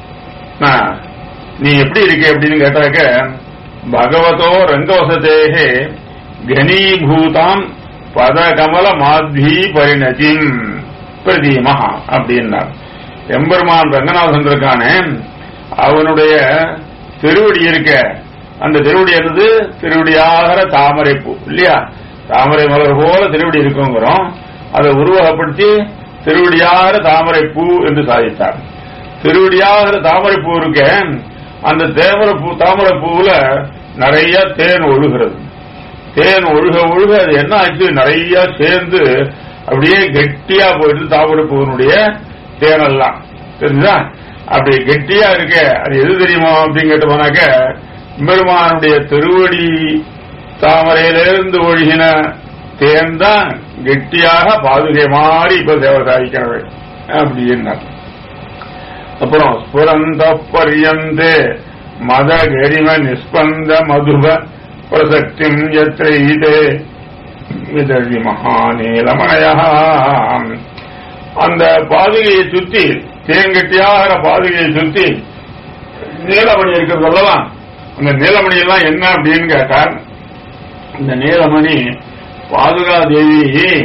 நீ எப்படி இருக்க அப்படின்னு கேட்டாக்க பகவதோ ரங்கவசதேகே கனீபூதாம் பதகமல மாத்வி பரிணதிம் பிரதீமஹா அப்படின்னார் எம்பெருமான் ரங்கநாதன் இருக்கானே அவனுடைய திருவடி இருக்க அந்த திருவடி என்னது திருவடியாகிற தாமரை பூ இல்லையா தாமரை மலர் போல திருவடி இருக்குங்கிறோம் அதை உருவகப்படுத்தி திருவடியாகிற தாமரை பூ என்று சாதித்தார் திருவடியாகிற தாமரை பூ இருக்க அந்த தேமரை பூ தாமரை பூவுல நிறைய தேன் ஒழுகிறது தேன் ஒழுக ஒழுக அது என்ன ஆச்சு நிறைய சேர்ந்து அப்படியே கெட்டியா போயிட்டு தாமரை பூவினுடைய தேனெல்லாம் தெரிஞ்சா அப்படி கெட்டியா இருக்க அது எது தெரியுமா அப்படின்னு கேட்டு போனாக்க பெருமானுடைய திருவடி தாமரையிலிருந்து ஒழுகின தேன் தான் கெட்டியாக பாதுகை மாறி இப்ப சேவை சாதிக்கிறது அப்படின்னா அப்புறம் ஸ்புரந்த பரியந்தே மத கரிம நிஸ்பந்த மதுப பிரசக்திம் எத்திர இதே விதழி மகாநீலமணையா அந்த பாதுகையை சுத்தி தேங்கட்டியாகிற பாதுகையை சுத்தி நீலமணி இருக்கிறது அல்லவா அந்த நீலமணி எல்லாம் என்ன அப்படின்னு கேட்டார் இந்த நீலமணி பாதுகா தேவி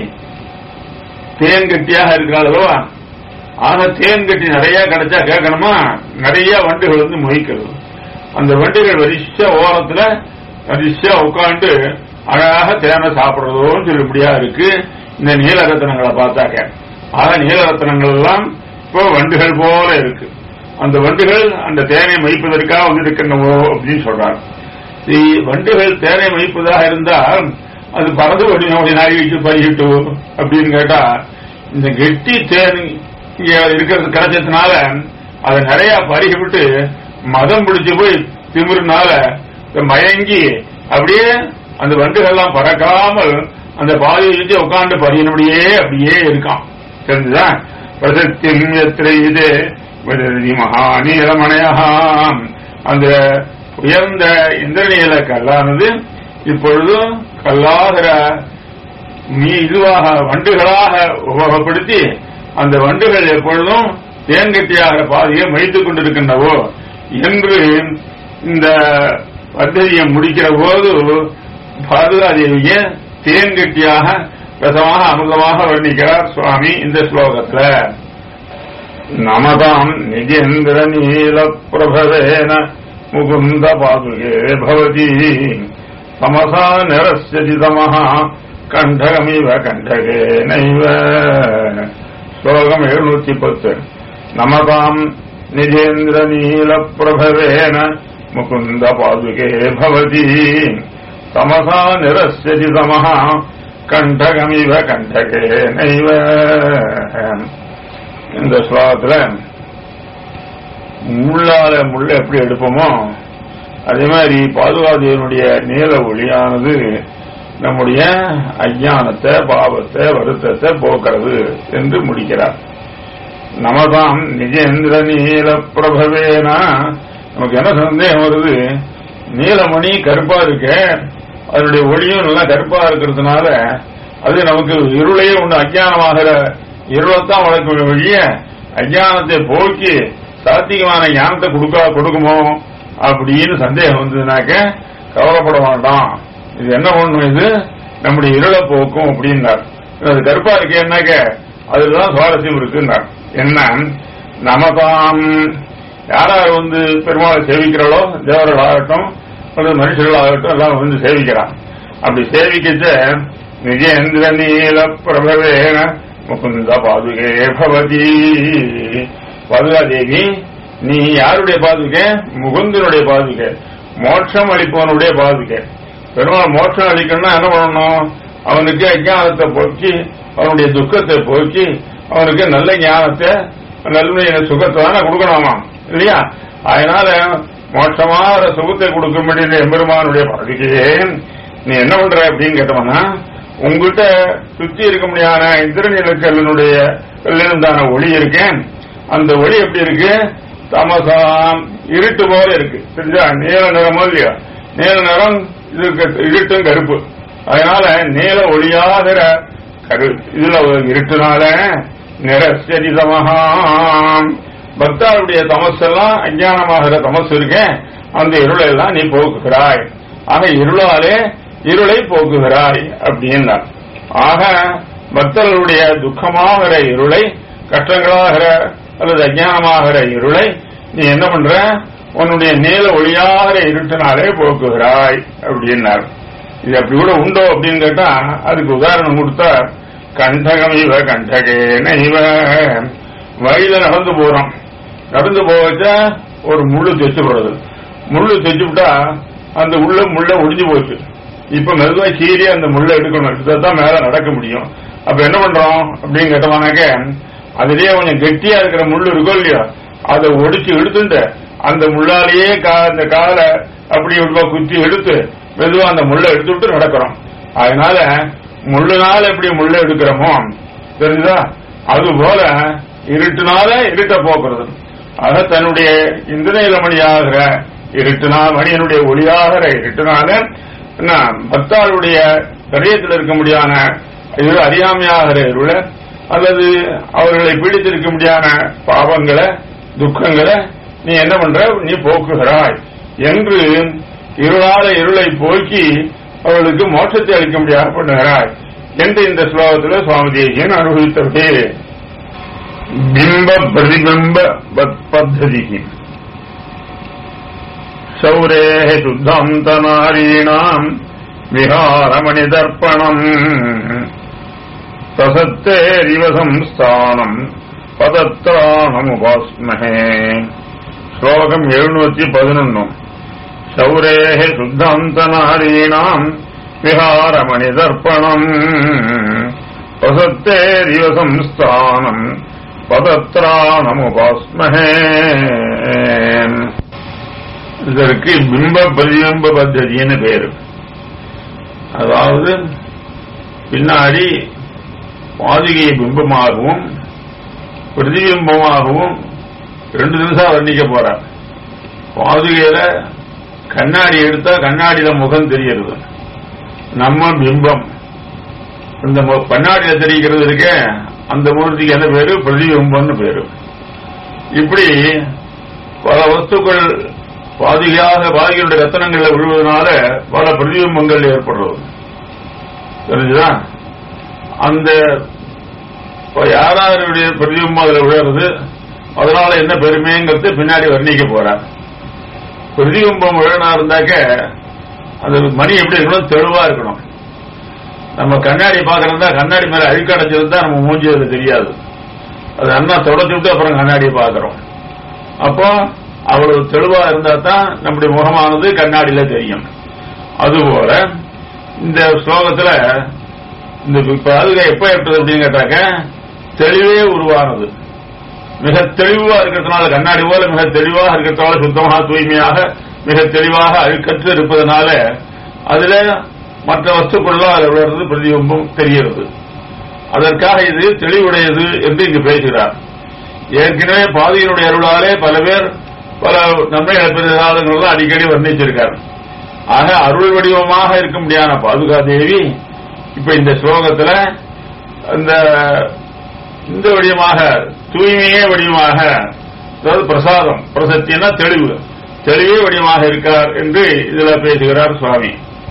தேன் கட்டியாக இருக்கிறாள் அல்லவா ஆக தேன் கட்டி நிறைய கிடைச்சா கேட்கணுமா நிறைய வண்டுகள் வந்து மொய்க்கிறது அந்த வண்டுகள் வரிசையா ஓரத்துல வரிசையா உட்காந்து அழகாக தேனை சாப்பிடுறதோன்னு சொல்லுபடியா இருக்கு இந்த நீலரத்தனங்களை பார்த்தாக்க ஆக நீலரத்தனங்கள் எல்லாம் இப்போ வண்டுகள் போல இருக்கு அந்த வண்டுகள் அந்த தேனை மொய்ப்பதற்காக வந்து இருக்கின்றவோ அப்படின்னு சொல்றாங்க வண்டுகள் தேனை மொய்ப்பதாக இருந்தால் அது பறந்து ஓடி நாயிட்டு பறிகிட்டு அப்படின்னு கேட்டா இந்த கெட்டி தேன் இங்க இருக்கிறது கிடைச்சதுனால அதை நிறைய பருகி விட்டு மதம் பிடிச்சு போய் திமிருனால மயங்கி அப்படியே அந்த வண்டுகள்லாம் பறக்காமல் அந்த பாதையை வச்சு உட்காந்து பறியினபடியே அப்படியே இருக்கான் தெரிஞ்சுதா பிரசத்தியம் எத்திரை இது மகாநீலமணையாம் அந்த உயர்ந்த இந்திரநீல கல்லானது இப்பொழுது கல்லாகிற நீ இதுவாக வண்டுகளாக உபயோகப்படுத்தி அந்த வண்டுகள் எப்பொழுதும் தேன்கட்டியாகிற பாதையை மைத்துக் கொண்டிருக்கின்றவோ என்று இந்த பദ്ധதியை முடிக்கிற போது பாதுகாதேவிய தேன்கட்டியாக ரசமாக அமிர்தமாக வர்ணிக்கிறார் சுவாமி இந்த ஸ்லோகத்துல நமதாம் நிஜேந்திர நீல பிரபவேன முகுந்த பாதுகே பவதி தமசா நிரஸ்யதி தமஹா கண்டகமிவ கண்டகே நைவ ஸ்லோகம் எழுநூத்தி பத்து நமதாம் நிஜேந்திர நீல பிரபவேன முகுந்த பாதுகே பவதி தமசா நிரஸ்யதி தமஹா கண்டகமிவ கண்டகே நைவ இந்த ஸ்லோகத்துல முள்ளால முள்ள எப்படி எடுப்போமோ அதே மாதிரி பாதுகாதேவனுடைய நீல ஒளியானது நம்முடைய அஜானத்தை பாவத்தை வருத்தத்தை போக்குறது என்று முடிக்கிறார் நமதாம் நிஜேந்திர நீல பிரபவேனா நமக்கு என்ன சந்தேகம் வருது நீலமணி கருப்பா இருக்க அதனுடைய ஒளியும் நல்லா கருப்பா இருக்கிறதுனால அது நமக்கு இருளையே ஒன்று அஜானமாகிற இருளைத்தான் வளர்க்க வழிய அஜானத்தை போக்கி சாத்திகமான ஞானத்தை கொடுக்க கொடுக்குமோ அப்படின்னு சந்தேகம் வந்ததுனாக்க கவலைப்பட வேண்டாம் இது என்ன பண்ணும் இது நம்முடைய இருளை போக்கும் அப்படின்னார் அது கருப்பா இருக்கேன்னாக்க அதுலதான் சுவாரஸ்யம் இருக்குன்னார் என்ன நமதாம் யார் யார் வந்து பெருமாளை சேவிக்கிறாளோ தேவர்கள் ஆகட்டும் அல்லது மனுஷர்கள் ஆகட்டும் எல்லாம் வந்து சேவிக்கிறான் அப்படி சேவிக்கச்ச நிஜேந்திர நீல பிரபவேன முகுந்த பாதுகே பவதி பாதுகாதேவி நீ யாருடைய பாதுகை முகுந்தனுடைய பாதுகை மோட்சம் அளிப்பவனுடைய பாதுகை பெருமாள் மோட்சம் அளிக்கணும்னா என்ன பண்ணணும் அவனுக்கு அஜானத்தை போக்கி அவனுடைய துக்கத்தை போக்கி அவனுக்கு நல்ல ஞானத்தை நல்ல சுகத்தை தானே கொடுக்கணுமா இல்லையா அதனால மோட்சமான சுகத்தை கொடுக்கும்படி இந்த எம்பெருமானுடைய பாதுகையே நீ என்ன பண்ற அப்படின்னு கேட்டவனா உங்ககிட்ட சுத்தி இருக்க முடியாத இந்திரநீலக்கல்லனுடைய கல்லிருந்தான ஒளி இருக்கேன் அந்த ஒளி எப்படி இருக்கு தமசாம் இருட்டு போல இருக்கு தெரிஞ்சா நீல நிறமோ இல்லையா நீல நிறம் இது இருட்டும் கருப்பு அதனால நீல ஒளியாகிற கரு இதுல ஒரு இருட்டுனால நிறசரிதமகாம் பக்தாருடைய தமசெல்லாம் அஞ்ஞானமாகிற தமசு இருக்கேன் அந்த இருளை எல்லாம் நீ போக்குகிறாய் ஆக இருளாலே இருளை போக்குகிறாய் அப்படின்னா ஆக பக்தர்களுடைய துக்கமாகிற இருளை கஷ்டங்களாகிற அல்லது அஜானமாகிற இருளை நீ என்ன பண்ற உன்னுடைய நீல ஒளியாகிற இருட்டினாலே போக்குகிறாய் அப்படின்னார் இது அப்படி கூட உண்டோ அப்படின்னு கேட்டா அதுக்கு உதாரணம் கொடுத்தா கண்டகம் இவ கண்டகேன இவ வழியில நடந்து போறோம் நடந்து போவச்சா ஒரு முள்ளு தைச்சு போடுறது முள்ளு தைச்சு விட்டா அந்த உள்ள முள்ள ஒடிஞ்சு போச்சு இப்ப மெதுவா கீறி அந்த முள்ள எடுக்கணும் இதான் மேல நடக்க முடியும் அப்ப என்ன பண்றோம் அப்படின்னு கேட்டோம்னாக்க அதுலயே கொஞ்சம் கெட்டியா இருக்கிற முள்ளு இருக்கோ இல்லையோ அதை ஒடிச்சு எடுத்துட்டு அந்த முள்ளாலேயே அந்த காலை அப்படி உள்ள குத்தி எடுத்து மெதுவா அந்த முள்ளை எடுத்து விட்டு நடக்கிறோம் அதனால முள்ளுனால எப்படி முள்ள எடுக்கிறோமோ தெரிஞ்சுதா அது போல இருட்டுனால இருட்ட போக்குறது ஆக தன்னுடைய இந்திரநீலமணியாகிற இருட்டுனால் மணியனுடைய ஒளியாகிற இருட்டுனால என்ன பக்தாளுடைய கரியத்தில் இருக்க முடியாத இது அறியாமையாகிற இருள அல்லது அவர்களை பீடித்திருக்க முடியாத பாவங்களை துக்கங்களை நீ என்ன பண்ற நீ போக்குகிறாய் என்று இருளாத இருளை போக்கி அவர்களுக்கு மோட்சத்தை அளிக்க முடியாத பண்ணுகிறாய் என்று இந்த ஸ்லோகத்தில் சுவாமி தேசியன் அனுபவித்தபடி பிம்ப பிரதிபிம்ப பத்ததி சௌரே சுத்தாந்தநாரீணாம் விஹாரமணிதர்ப்பணம் தசத்தேரிவ சம்ஸ்தானம் பதத்ராணமுபாஸ்மஹே ஸ்லோகம் எழுநூத்தி பதினொன்னும் சௌரேः शुद्धान्तनारीणाम् विहारमणिदर्पणम् वसत्तेरिव संस्थानम् பதத்ராணமுபாஸ்மஹே இதற்கு பிம்ப பிரதிபிம்ப பத்ததின்னு பேரு அதாவது பின்னாடி பாதுகை பிம்பமாகவும் பிரதிபிம்பமாகவும் ரெண்டு நிமிஷம் வர்ணிக்க போறார் பாதுகையில கண்ணாடி எடுத்தா கண்ணாடியில முகம் தெரிகிறது நம்ம பிம்பம் இந்த மு- கண்ணாடியில தெரிகிறது இருக்கே அந்த மூர்த்திக்கு என்ன பேரு பிரதிபிம்பம்னு பேரு இப்படி பல வஸ்துக்கள் பாதியாக பாதிகளுடைய ரத்தனங்கள்ல விழுவதனால பல பிரதிபிம்பங்கள் ஏற்படுறது தெரிஞ்சுதா அந்த இப்ப யாராருடைய பிரதிபிம்பம் அதுல விழுறது அதனால என்ன பெருமைங்கிறது பின்னாடி வர்ணிக்க போறார் பிரதிபிம்பம் விழனா இருந்தாக்க அந்த மணி எப்படி இருக்கணும் தெளிவா இருக்கணும் நம்ம கண்ணாடி பாக்குறதா கண்ணாடி மேல அழுக்கடைஞ்சிருந்தா நம்ம மூஞ்சி அது தெரியாது அது அண்ணா தொடச்சு விட்டு அப்புறம் கண்ணாடியை பாக்குறோம் அப்போ அவ்வளவு தெளிவா இருந்தா தான் நம்முடைய முகமானது கண்ணாடியில தெரியும் அதுபோல இந்த ஸ்லோகத்துல இந்த பாதுகா எப்ப ஏற்பட்டது அப்படின்னு கேட்டாக்க தெளிவே உருவானது மிக தெளிவா இருக்கிறதுனால கண்ணாடி போல மிக தெளிவாக இருக்கிறதுனால சுத்தமாக தூய்மையாக மிக தெளிவாக அழுக்கற்று இருப்பதனால அதுல மற்ற வஸ்துக்கள்லாம் அதில் விழுறது பிரதிபிம்பம் தெரிகிறது அதற்காக இது தெளிவுடையது என்று இங்கு பேசுகிறார் ஏற்கனவே பாதியினுடைய அருளாலே பல பேர் பல நன்மைகளை பெறுகிறார்கள் அடிக்கடி வர்ணிச்சிருக்கார் ஆக அருள் வடிவமாக இருக்க முடியாத பாதுகா தேவி இப்ப இந்த ஸ்லோகத்துல இந்த இந்த வடிவமாக தூய்மையே வடிவமாக அதாவது பிரசாதம் பிரசத்தினா தெளிவு தெளிவே வடிவமாக இருக்கார் என்று இதுல பேசுகிறார் சுவாமி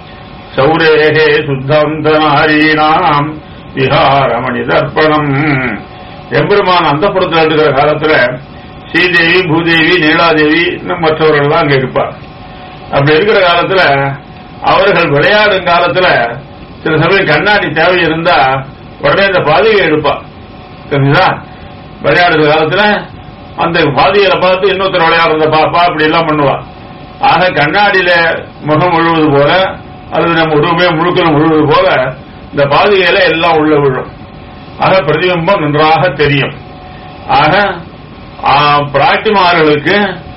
சௌரேகே சுத்தந்த நாரீணாம் விஹாரமணி தர்ப்பணம் எம்பெருமான் அந்த புறத்தில் இருக்கிற காலத்துல ஸ்ரீதேவி பூதேவி நீலாதேவி இன்னும் மற்றவர்கள் தான் அங்க இருப்பார் அப்படி இருக்கிற காலத்துல அவர்கள் விளையாடும் காலத்துல சில சமயம் கண்ணாடி தேவை இருந்தா உடனே இந்த பாதையை எடுப்பா தெரிஞ்சுதா விளையாடுற காலத்துல அந்த பாதையில பார்த்து இன்னொருத்தர் விளையாடுறத பாப்பா அப்படி எல்லாம் பண்ணுவா ஆக கண்ணாடியில முகம் முழுவது போல அல்லது நம்ம உடம்பே முழுக்கள் முழுவது போல இந்த பாதையில எல்லாம் உள்ள விழும் ஆக பிரதிபிம்பம் நன்றாக தெரியும் ஆக ஆ, பிராட்டிமார்களுக்கு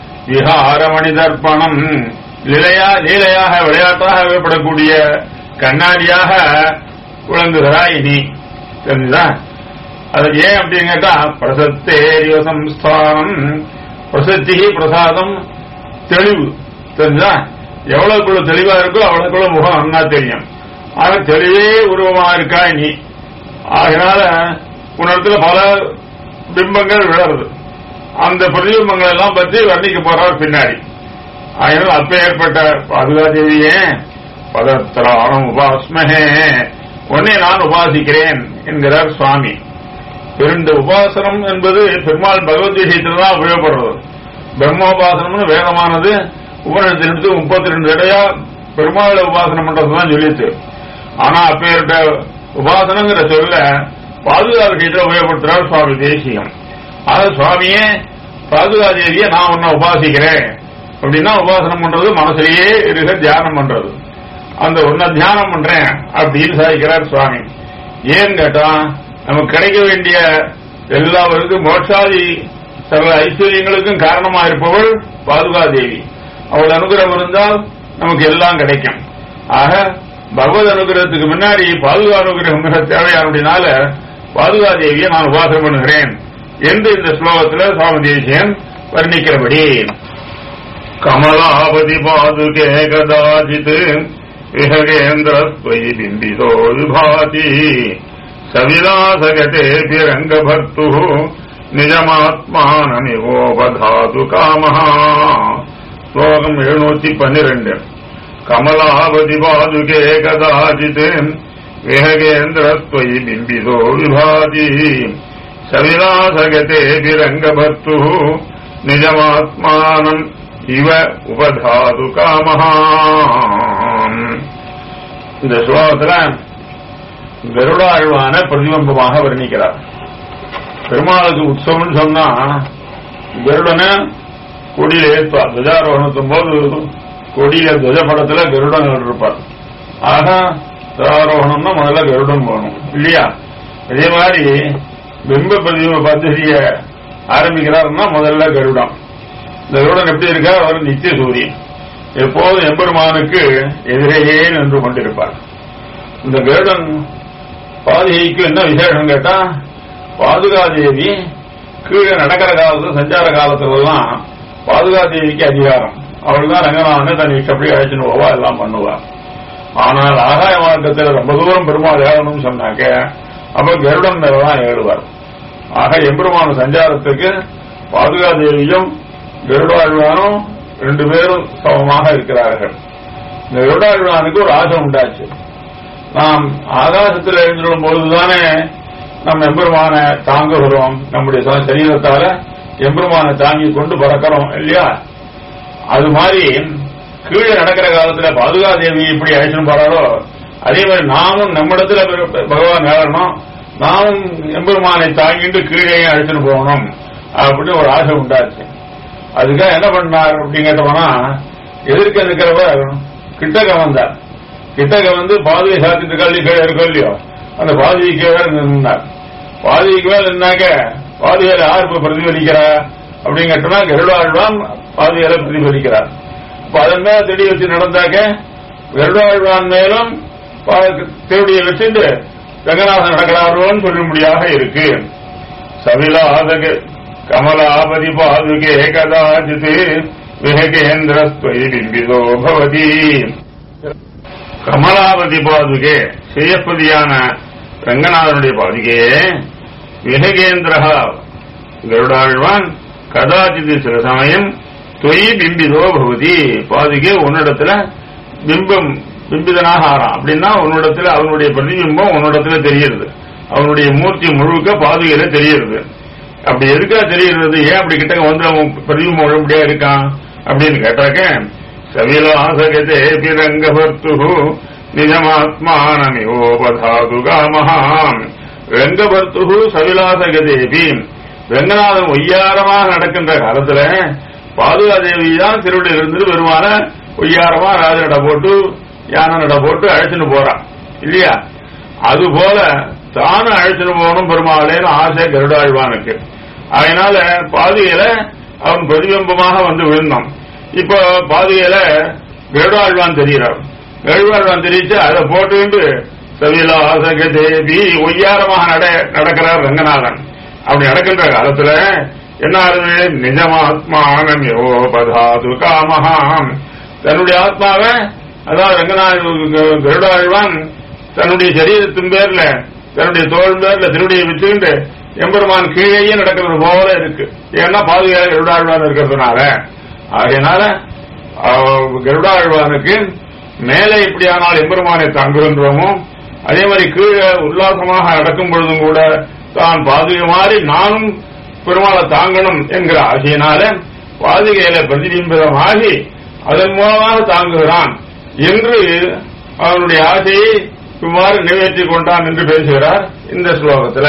விஹாரமணி தர்ப்பணம் லீலையா லீலையாக விளையாட்டாக ஏற்படக்கூடிய கண்ணாடியாக விளங்குகிறாய் நீ தெரிஞ்சுதா அது ஏன் அப்படின்னு கேட்டா பிரசத்தேரிய சம்ஸ்தானம் பிரசத்தி பிரசாதம் தெளிவு தெரிஞ்சா எவ்வளவுக்குள்ள தெளிவா இருக்கோ அவ்வளவுக்குள்ள முகம் நன்னா தெரியும் ஆக தெளிவே உருவமா இருக்கா நீ அதனால உன்னிடத்துல பல பிம்பங்கள் விழருது அந்த பிரதிபிம்பங்கள் எல்லாம் பற்றி வர்ணிக்க போறார் பின்னாடி அதனால் அப்ப ஏற்பட்ட பாதுகாதேவியே பதத்திரானம் உபாஸ்மஹே உன்னை நான் உபாசிக்கிறேன் என்கிறார் சுவாமி இந்த உபாசனம் என்பது பெருமாள் பகவத்கீதையில் தான் உபயோகப்படுறது பிரம்மோபாசனம்னு வேதமானது உபநிடத்திலிருந்து முப்பத்தி ரெண்டு தடையா பெருமாளை உபாசனம் பண்றதுதான் சொல்லிச்சு ஆனா அப்பேற்பட்ட உபாசனங்கிற சொல்ல பாதுகா விஷயத்துல உபயோகப்படுத்துறார் சுவாமி தேசியம் ஆக சுவாமியே பாதுகா தேவியை நான் உன்னை உபாசிக்கிறேன் அப்படின்னா உபாசனம் பண்றது மனசுலயே இருக்க தியானம் பண்றது அந்த உன்னை தியானம் பண்றேன் அப்படின்னு சாதிக்கிறார் சுவாமி ஏன்னு கேட்டா நமக்கு கிடைக்க வேண்டிய எல்லாவருக்கும் மோட்சாதி சகல ஐஸ்வர்யங்களுக்கும் காரணமா இருப்பவள் பாதுகா தேவி அவள் அனுகிரகம் இருந்தால் நமக்கு எல்லாம் கிடைக்கும் ஆக பகவத் அனுகிரகத்துக்கு முன்னாடி பாதுகா அனுகிரகம் மிக தேவையானதுனால பாதுகா தேவியை நான் உபாசனம் பண்ணுகிறேன் என்று இந்த ஸ்லோகத்தில் சுவாமி தேசியன் வர்ணிக்கிறபடி கமலாபதி பாதுகே கதாச்சித் விஹகேந்திரஸ்வயி பிம்பிதோ விபாதி சவிலாசகதேபிரங்கபர்த்து நிஜமாத்மானமிவோபதாது காமஹா ஸ்லோகம் எழுநூத்தி பன்னிரண்டு கமலாவதி பாதுகே கதாச்சித் விஹகேந்திரஸ்வயி பிம்பிதோ விபாதி சவிலாசகதேபிரங்கபர்த்து நிஜமாத்மானம் இவ உபதாது காமஹா இந்த ஸ்லோகத்துல கருடாழ்வான பிரதிபம்பமாக வர்ணிக்கிறார் பெருமாளுக்கு உற்சவம்னு சொன்னா கருடனை கொடியில ஏற்றுவார் துவஜாரோகணத்தும் போது கொடியில துவஜ படத்துல கருடன் இருப்பார் ஆக துவஜாரோகணம்னா முதல்ல கருடன் போகணும் இல்லையா அதே மாதிரி பிம்ப பிரதிப பദ്ധதிய ஆரம்பிக்கிறாருன்னா முதல்ல கருடம் இந்த கருடன் எப்படி இருக்கா அவர் நித்திய சூரியன் எப்போதும் எம்பெருமானுக்கு எதிரேயே நின்று கொண்டிருப்பார் இந்த கருடன் பாதுகைக்கு என்ன விசேஷம் கேட்டா பாதுகாதேவி கீழே நடக்கிற காலத்துல சஞ்சார காலத்துலலாம் பாதுகாதேவிக்கு அதிகாரம் அவள் தான் ரங்கநாதனை தன் இஷ்டப்படி அழைச்சின்னு போவா எல்லாம் பண்ணுவா ஆனால் ஆகாய மார்க்கத்தில் ரொம்ப தூரம் பெருமாள் ஏறணும்னு சொன்னாக்க அப்ப கருடன் மேலதான் ஏறுவார் ஆக எம்பெருமான சஞ்சாரத்துக்கு பாதுகாதேவியும் கருடாழ்வானும் ரெண்டு பேரும் சமமாக இருக்கிறார்கள் இந்த கருடாழ்வானுக்கு ஒரு ஆசை உண்டாச்சு நாம் ஆகாசத்தில் எழுந்துடும் பொழுதுதானே நம்ம எம்பெருமான தாங்குகிறோம் நம்முடைய ச- சரீரத்தால எம்பெருமானை தாங்கி கொண்டு பறக்கிறோம் இல்லையா அது மாதிரி கீழே நடக்கிற காலத்துல பாதுகாதேவி இப்படி அழைச்சிட்டு போறாரோ அதே மாதிரி நாமும் நம்மிடத்துல பெரு- பகவான் ஏறணும் நாமும் எம்பெருமானை தாங்கிட்டு கீழே அழைச்சிட்டு போகணும் அப்படின்னு ஒரு ஆசை உண்டாச்சு அதுக்காக என்ன பண்ணார் அப்படின்னு கேட்டோம்னா எதிர்க்க இருக்கிறவர் கிட்டக்க வந்தார் கிட்டக்க வந்து பாதுகை சாத்திட்டு கல்வி கீழே இருக்கோ இல்லையோ அந்த பாதுகைக்கு வேற நின்றார் பாதுகைக்கு மேல நின்னாக்க பாதுகையில யார் இப்ப பிரதிபலிக்கிறா அப்படின்னு கேட்டோம்னா கருடாழ்வான் பாதுகையில பிரதிபலிக்கிறார் இப்ப அதன் மேல திடி வச்சு நடந்தாக்க கருடாழ்வான் மேலும் பா- திருடியை வச்சுட்டு ரங்கநாதன் நடக்கிறாரோன்னு சொல்லும்படியாக இருக்கு சவிலாதக கமலாபதி பாதுகே கதாச்சித் விஹகேந்திரஸ்வயி பிம்பிதோ பவதி கமலாபதி பாதுகே செய்யப்பதியான ரங்கநாதனுடைய பாதுகையே விஹகேந்திரா கருடாழ்வான் கதாச்சித் சில சமயம் தொய் பிம்பிதோ பவதி பாதுகே உன்னிடத்துல பிம்பம் பிம்பிதனாக ஆறான் அப்படின்னா உன்னிடத்துல அவனுடைய பிரதிபிம்பம் உன்னிடத்துல தெரியுது அவனுடைய மூர்த்தி முழுக்க பாதுகையில தெரியுது அப்படி எதுக்கா தெரியுறது ஏன் அப்படி கிட்ட வந்து அவன் பிரதிபிம்பம் உடம்படியா இருக்கான் அப்படின்னு கேட்டாக்க சவிலாசகதே ரங்கபர்த்து நிஜமாத்மானமிவோபதாது காமஹாம் ரங்கபர்த்து சவிலாசகதேபி ரங்கநாதன் ஒய்யாரமாக நடக்கின்ற காலத்துல பாதுகாதேவி தான் திருவடியில் இருந்து பெருமான ஒய்யாரமா ராஜ நட போட்டு யானை நட போட்டு அழைச்சிட்டு போறான் இல்லையா அது போல தானும் அழைச்சிட்டு போகணும் பெருமாளேன்னு ஆசை கருடாழ்வானுக்கு அதனால பாதுகையில அவன் பிரதிபிம்பமாக வந்து விழுந்தான் இப்போ பாதுகையில கருடாழ்வான் தெரிகிறார் கருடாழ்வான் தெரிவிச்சு அதை போட்டுக்கிட்டு சவிலாசக தேவி ஒய்யாரமாக நட நடக்கிறார் ரங்கநாதன் அப்படி நடக்கின்ற காலத்துல என்ன ஆகுது நிஜமாத்மானம் யோபதாது காமஹாம் தன்னுடைய ஆத்மாவை அதாவது ரங்கநாத கருடாழ்வான் தன்னுடைய சரீரத்தின் பேர்ல தன்னுடைய தோல் பேர்ல திருடியை வச்சுக்கிட்டு எம்பெருமான் கீழேயே நடக்கிறது போல இருக்கு ஏன்னா பாதுகாக கருடாழ்வான் இருக்கிறதுனால ஆகையினால அஹ், கருடாழ்வானுக்கு மேலே இப்படியானால் எம்பெருமானை தாங்குகின்றோமோ அதே மாதிரி கீழே உல்லாசமாக நடக்கும் பொழுதும் கூட தான் பாதுகை மாறி நானும் பெருமாளை தாங்கணும் என்கிற ஆசையினால பாதுகையில பிரதிபிம்பிதமாகி அதன் மூலமாக தாங்குகிறான் என்று அவனுடைய ஆசையை இவ்வாறு நிறைவேற்றிக் கொண்டான் என்று பேசுகிறார் இந்த ஸ்லோகத்துல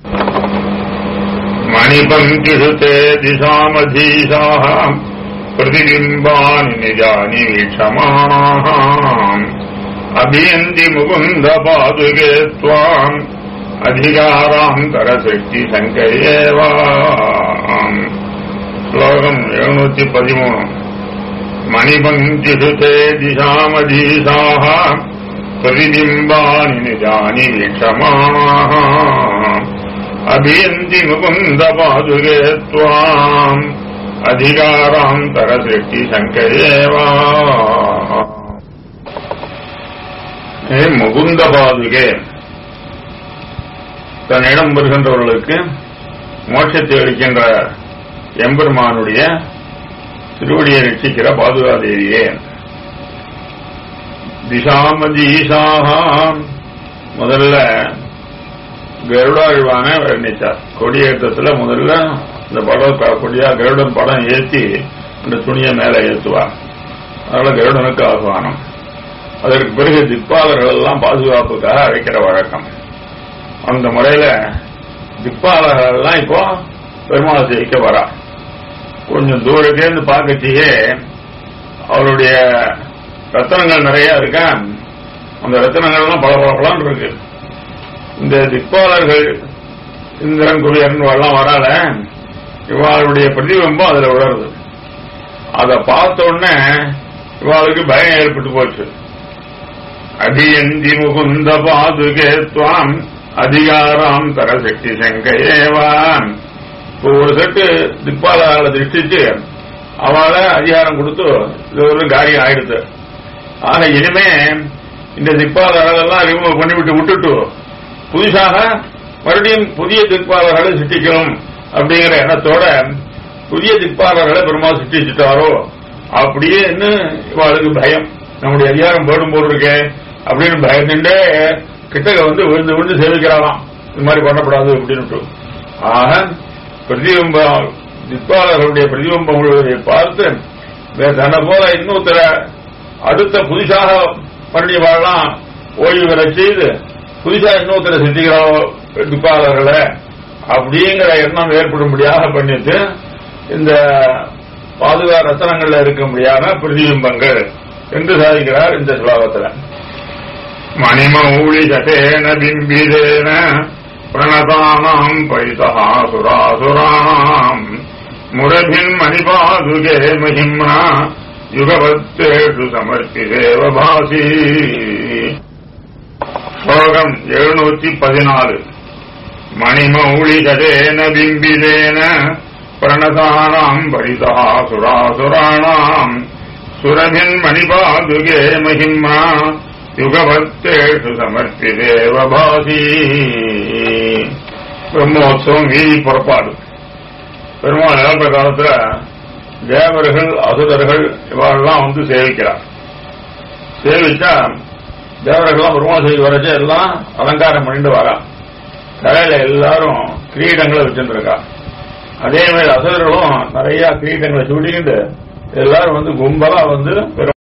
மணிபங்கிருத்தே திசாமதீசாக பிரதிபிம்பானி நிஜானி வீட்சமானாக அபியந்தி முகுந்த பாதுகே துவாம் அதிகாராந்தர சிருஷ்டி சங்கையேவாம் ஸ்லோகம் எழுநூத்தி பதிமூணு மணிபங்கிருத்தே திசாமதீசாக பிரதிபிம்பானி நிஜானி வீட்சமானாக அபியந்தி முகுந்த பாதுகே துவாம் அதிகாராந்தர சிருஷ்டி சங்கரேவா ஏ முகுந்த பாதுகே தன்னிடம் வருகின்றவர்களுக்கு மோட்சத்தை அளிக்கின்ற எம்பெருமானுடைய திருவடியை ரட்சிக்கிற பாதுகாதேவியே திசாமதீசாக முதல்ல கருடாழ்வான வர்ணித்தார் கொடியேற்றத்துல முதல்ல இந்த படம் கொடியா கருடன் படம் ஏற்றி அந்த துணியை மேல ஏற்றுவார் அதனால கருடனுக்கு ஆகுவானம் அதற்கு பிறகு திப்பாளர்கள் எல்லாம் பாதுகாப்புக்காக அழைக்கிற வழக்கம் அந்த முறையில திப்பாளர்கள் எல்லாம் இப்போ பெருமாளை ஜெயிக்க வரா கொஞ்சம் தூரத்தேர்ந்து பார்க்கச்சியே அவருடைய ரத்தனங்கள் நிறைய இருக்க அந்த ரத்தனங்கள்லாம் பல பல பலன் இருக்கு இந்த திப்பாளர்கள் இந்திரன் குரியன் எல்லாம் வரால இவாளுடைய பிரதிபிம்பம் அதுல உணருது அதை பார்த்த உடனே இவாளுக்கு பயம் ஏற்பட்டு போச்சு அடியந்தி முகுந்த பாதுகே துவாம் அதிகாரம் தர சக்தி சங்கையேவான் இப்போ ஒரு செட்டு திப்பாளர்களை திருஷ்டிச்சு அவளை அதிகாரம் கொடுத்து இது ஒரு காரியம் ஆயிடுது ஆக இனிமே இந்த திப்பாளர்களெல்லாம் ரிமூவ் பண்ணிவிட்டு விட்டுட்டு புதுசாக மறுபடியும் புதிய திக்பாளர்களை சிருஷ்டிக்கணும் அப்படிங்கிற எண்ணத்தோட புதிய திக்பாளர்களை பெருமாள் சிருஷ்டிச்சுட்டாரோ அப்படியே இவாளுக்கு பயம் நம்முடைய அதிகாரம் போடும் போல் இருக்கே அப்படின்னு பயந்துட்டே கிட்டக வந்து விழுந்து விழுந்து சேவிக்கிறாராம் இது மாதிரி பண்ணக்கூடாது அப்படின்னு ஆக பிரதிபிம்ப திக்பாளர்களுடைய பிரதிபிம்பம் விழுவதை பார்த்து வேற தன்னை போல இன்னொருத்தர அடுத்த புதுசாக பண்ணி வாழலாம் ஓய்வு பெற செய்து புதுசா இன்னொருத்தரை சித்திக்கிறோம் திப்பாளர்களை அப்படிங்கிற எண்ணம் ஏற்படும்படியாக பண்ணிட்டு இந்த பாதுகா ரத்தனங்கள்ல இருக்கும்படியான பிரதிபிம்பங்கள் என்று சாதிக்கிறார் இந்த ஸ்லோகத்துல மணிமௌளி சதேன பிம்பிதேன பிரணதானாம் பரிதா சுராசுராணாம் முரபின் மணிபாதுகே மகிம்னா யுகபத்தேஷு சமர்ப்பிதேவ பாசி ஸ்லோகம் எழுநூற்றி பதினாலு மணிமௌளிகதேன பிம்பிதேன பிரணதானாம் பரிதா சுராசுராணாம் சுரபின் மணிபாதுகே மகிம்னா யுகபத்தேஷு சமர்ப்பிதேவ பாசி பிரம்மோத்சவம் வீதி புறப்பாடு பெருமாள் நிலப்ப காலத்துல தேவர்கள் அசுரர்கள் இவரெல்லாம் வந்து சேவிக்கிறார் சேவிச்சா தேவர்கள்லாம் பெருமாள் செய்தி வரைச்சு எல்லாம் அலங்காரம் பண்ணிட்டு வரா தலையில எல்லாரும் கிரீடங்களை வச்சிருந்திருக்கா அதே மாதிரி அசுரர்களும் நிறைய கிரீடங்களை சூட்டிக்கிட்டு எல்லாரும் வந்து கும்பலா வந்து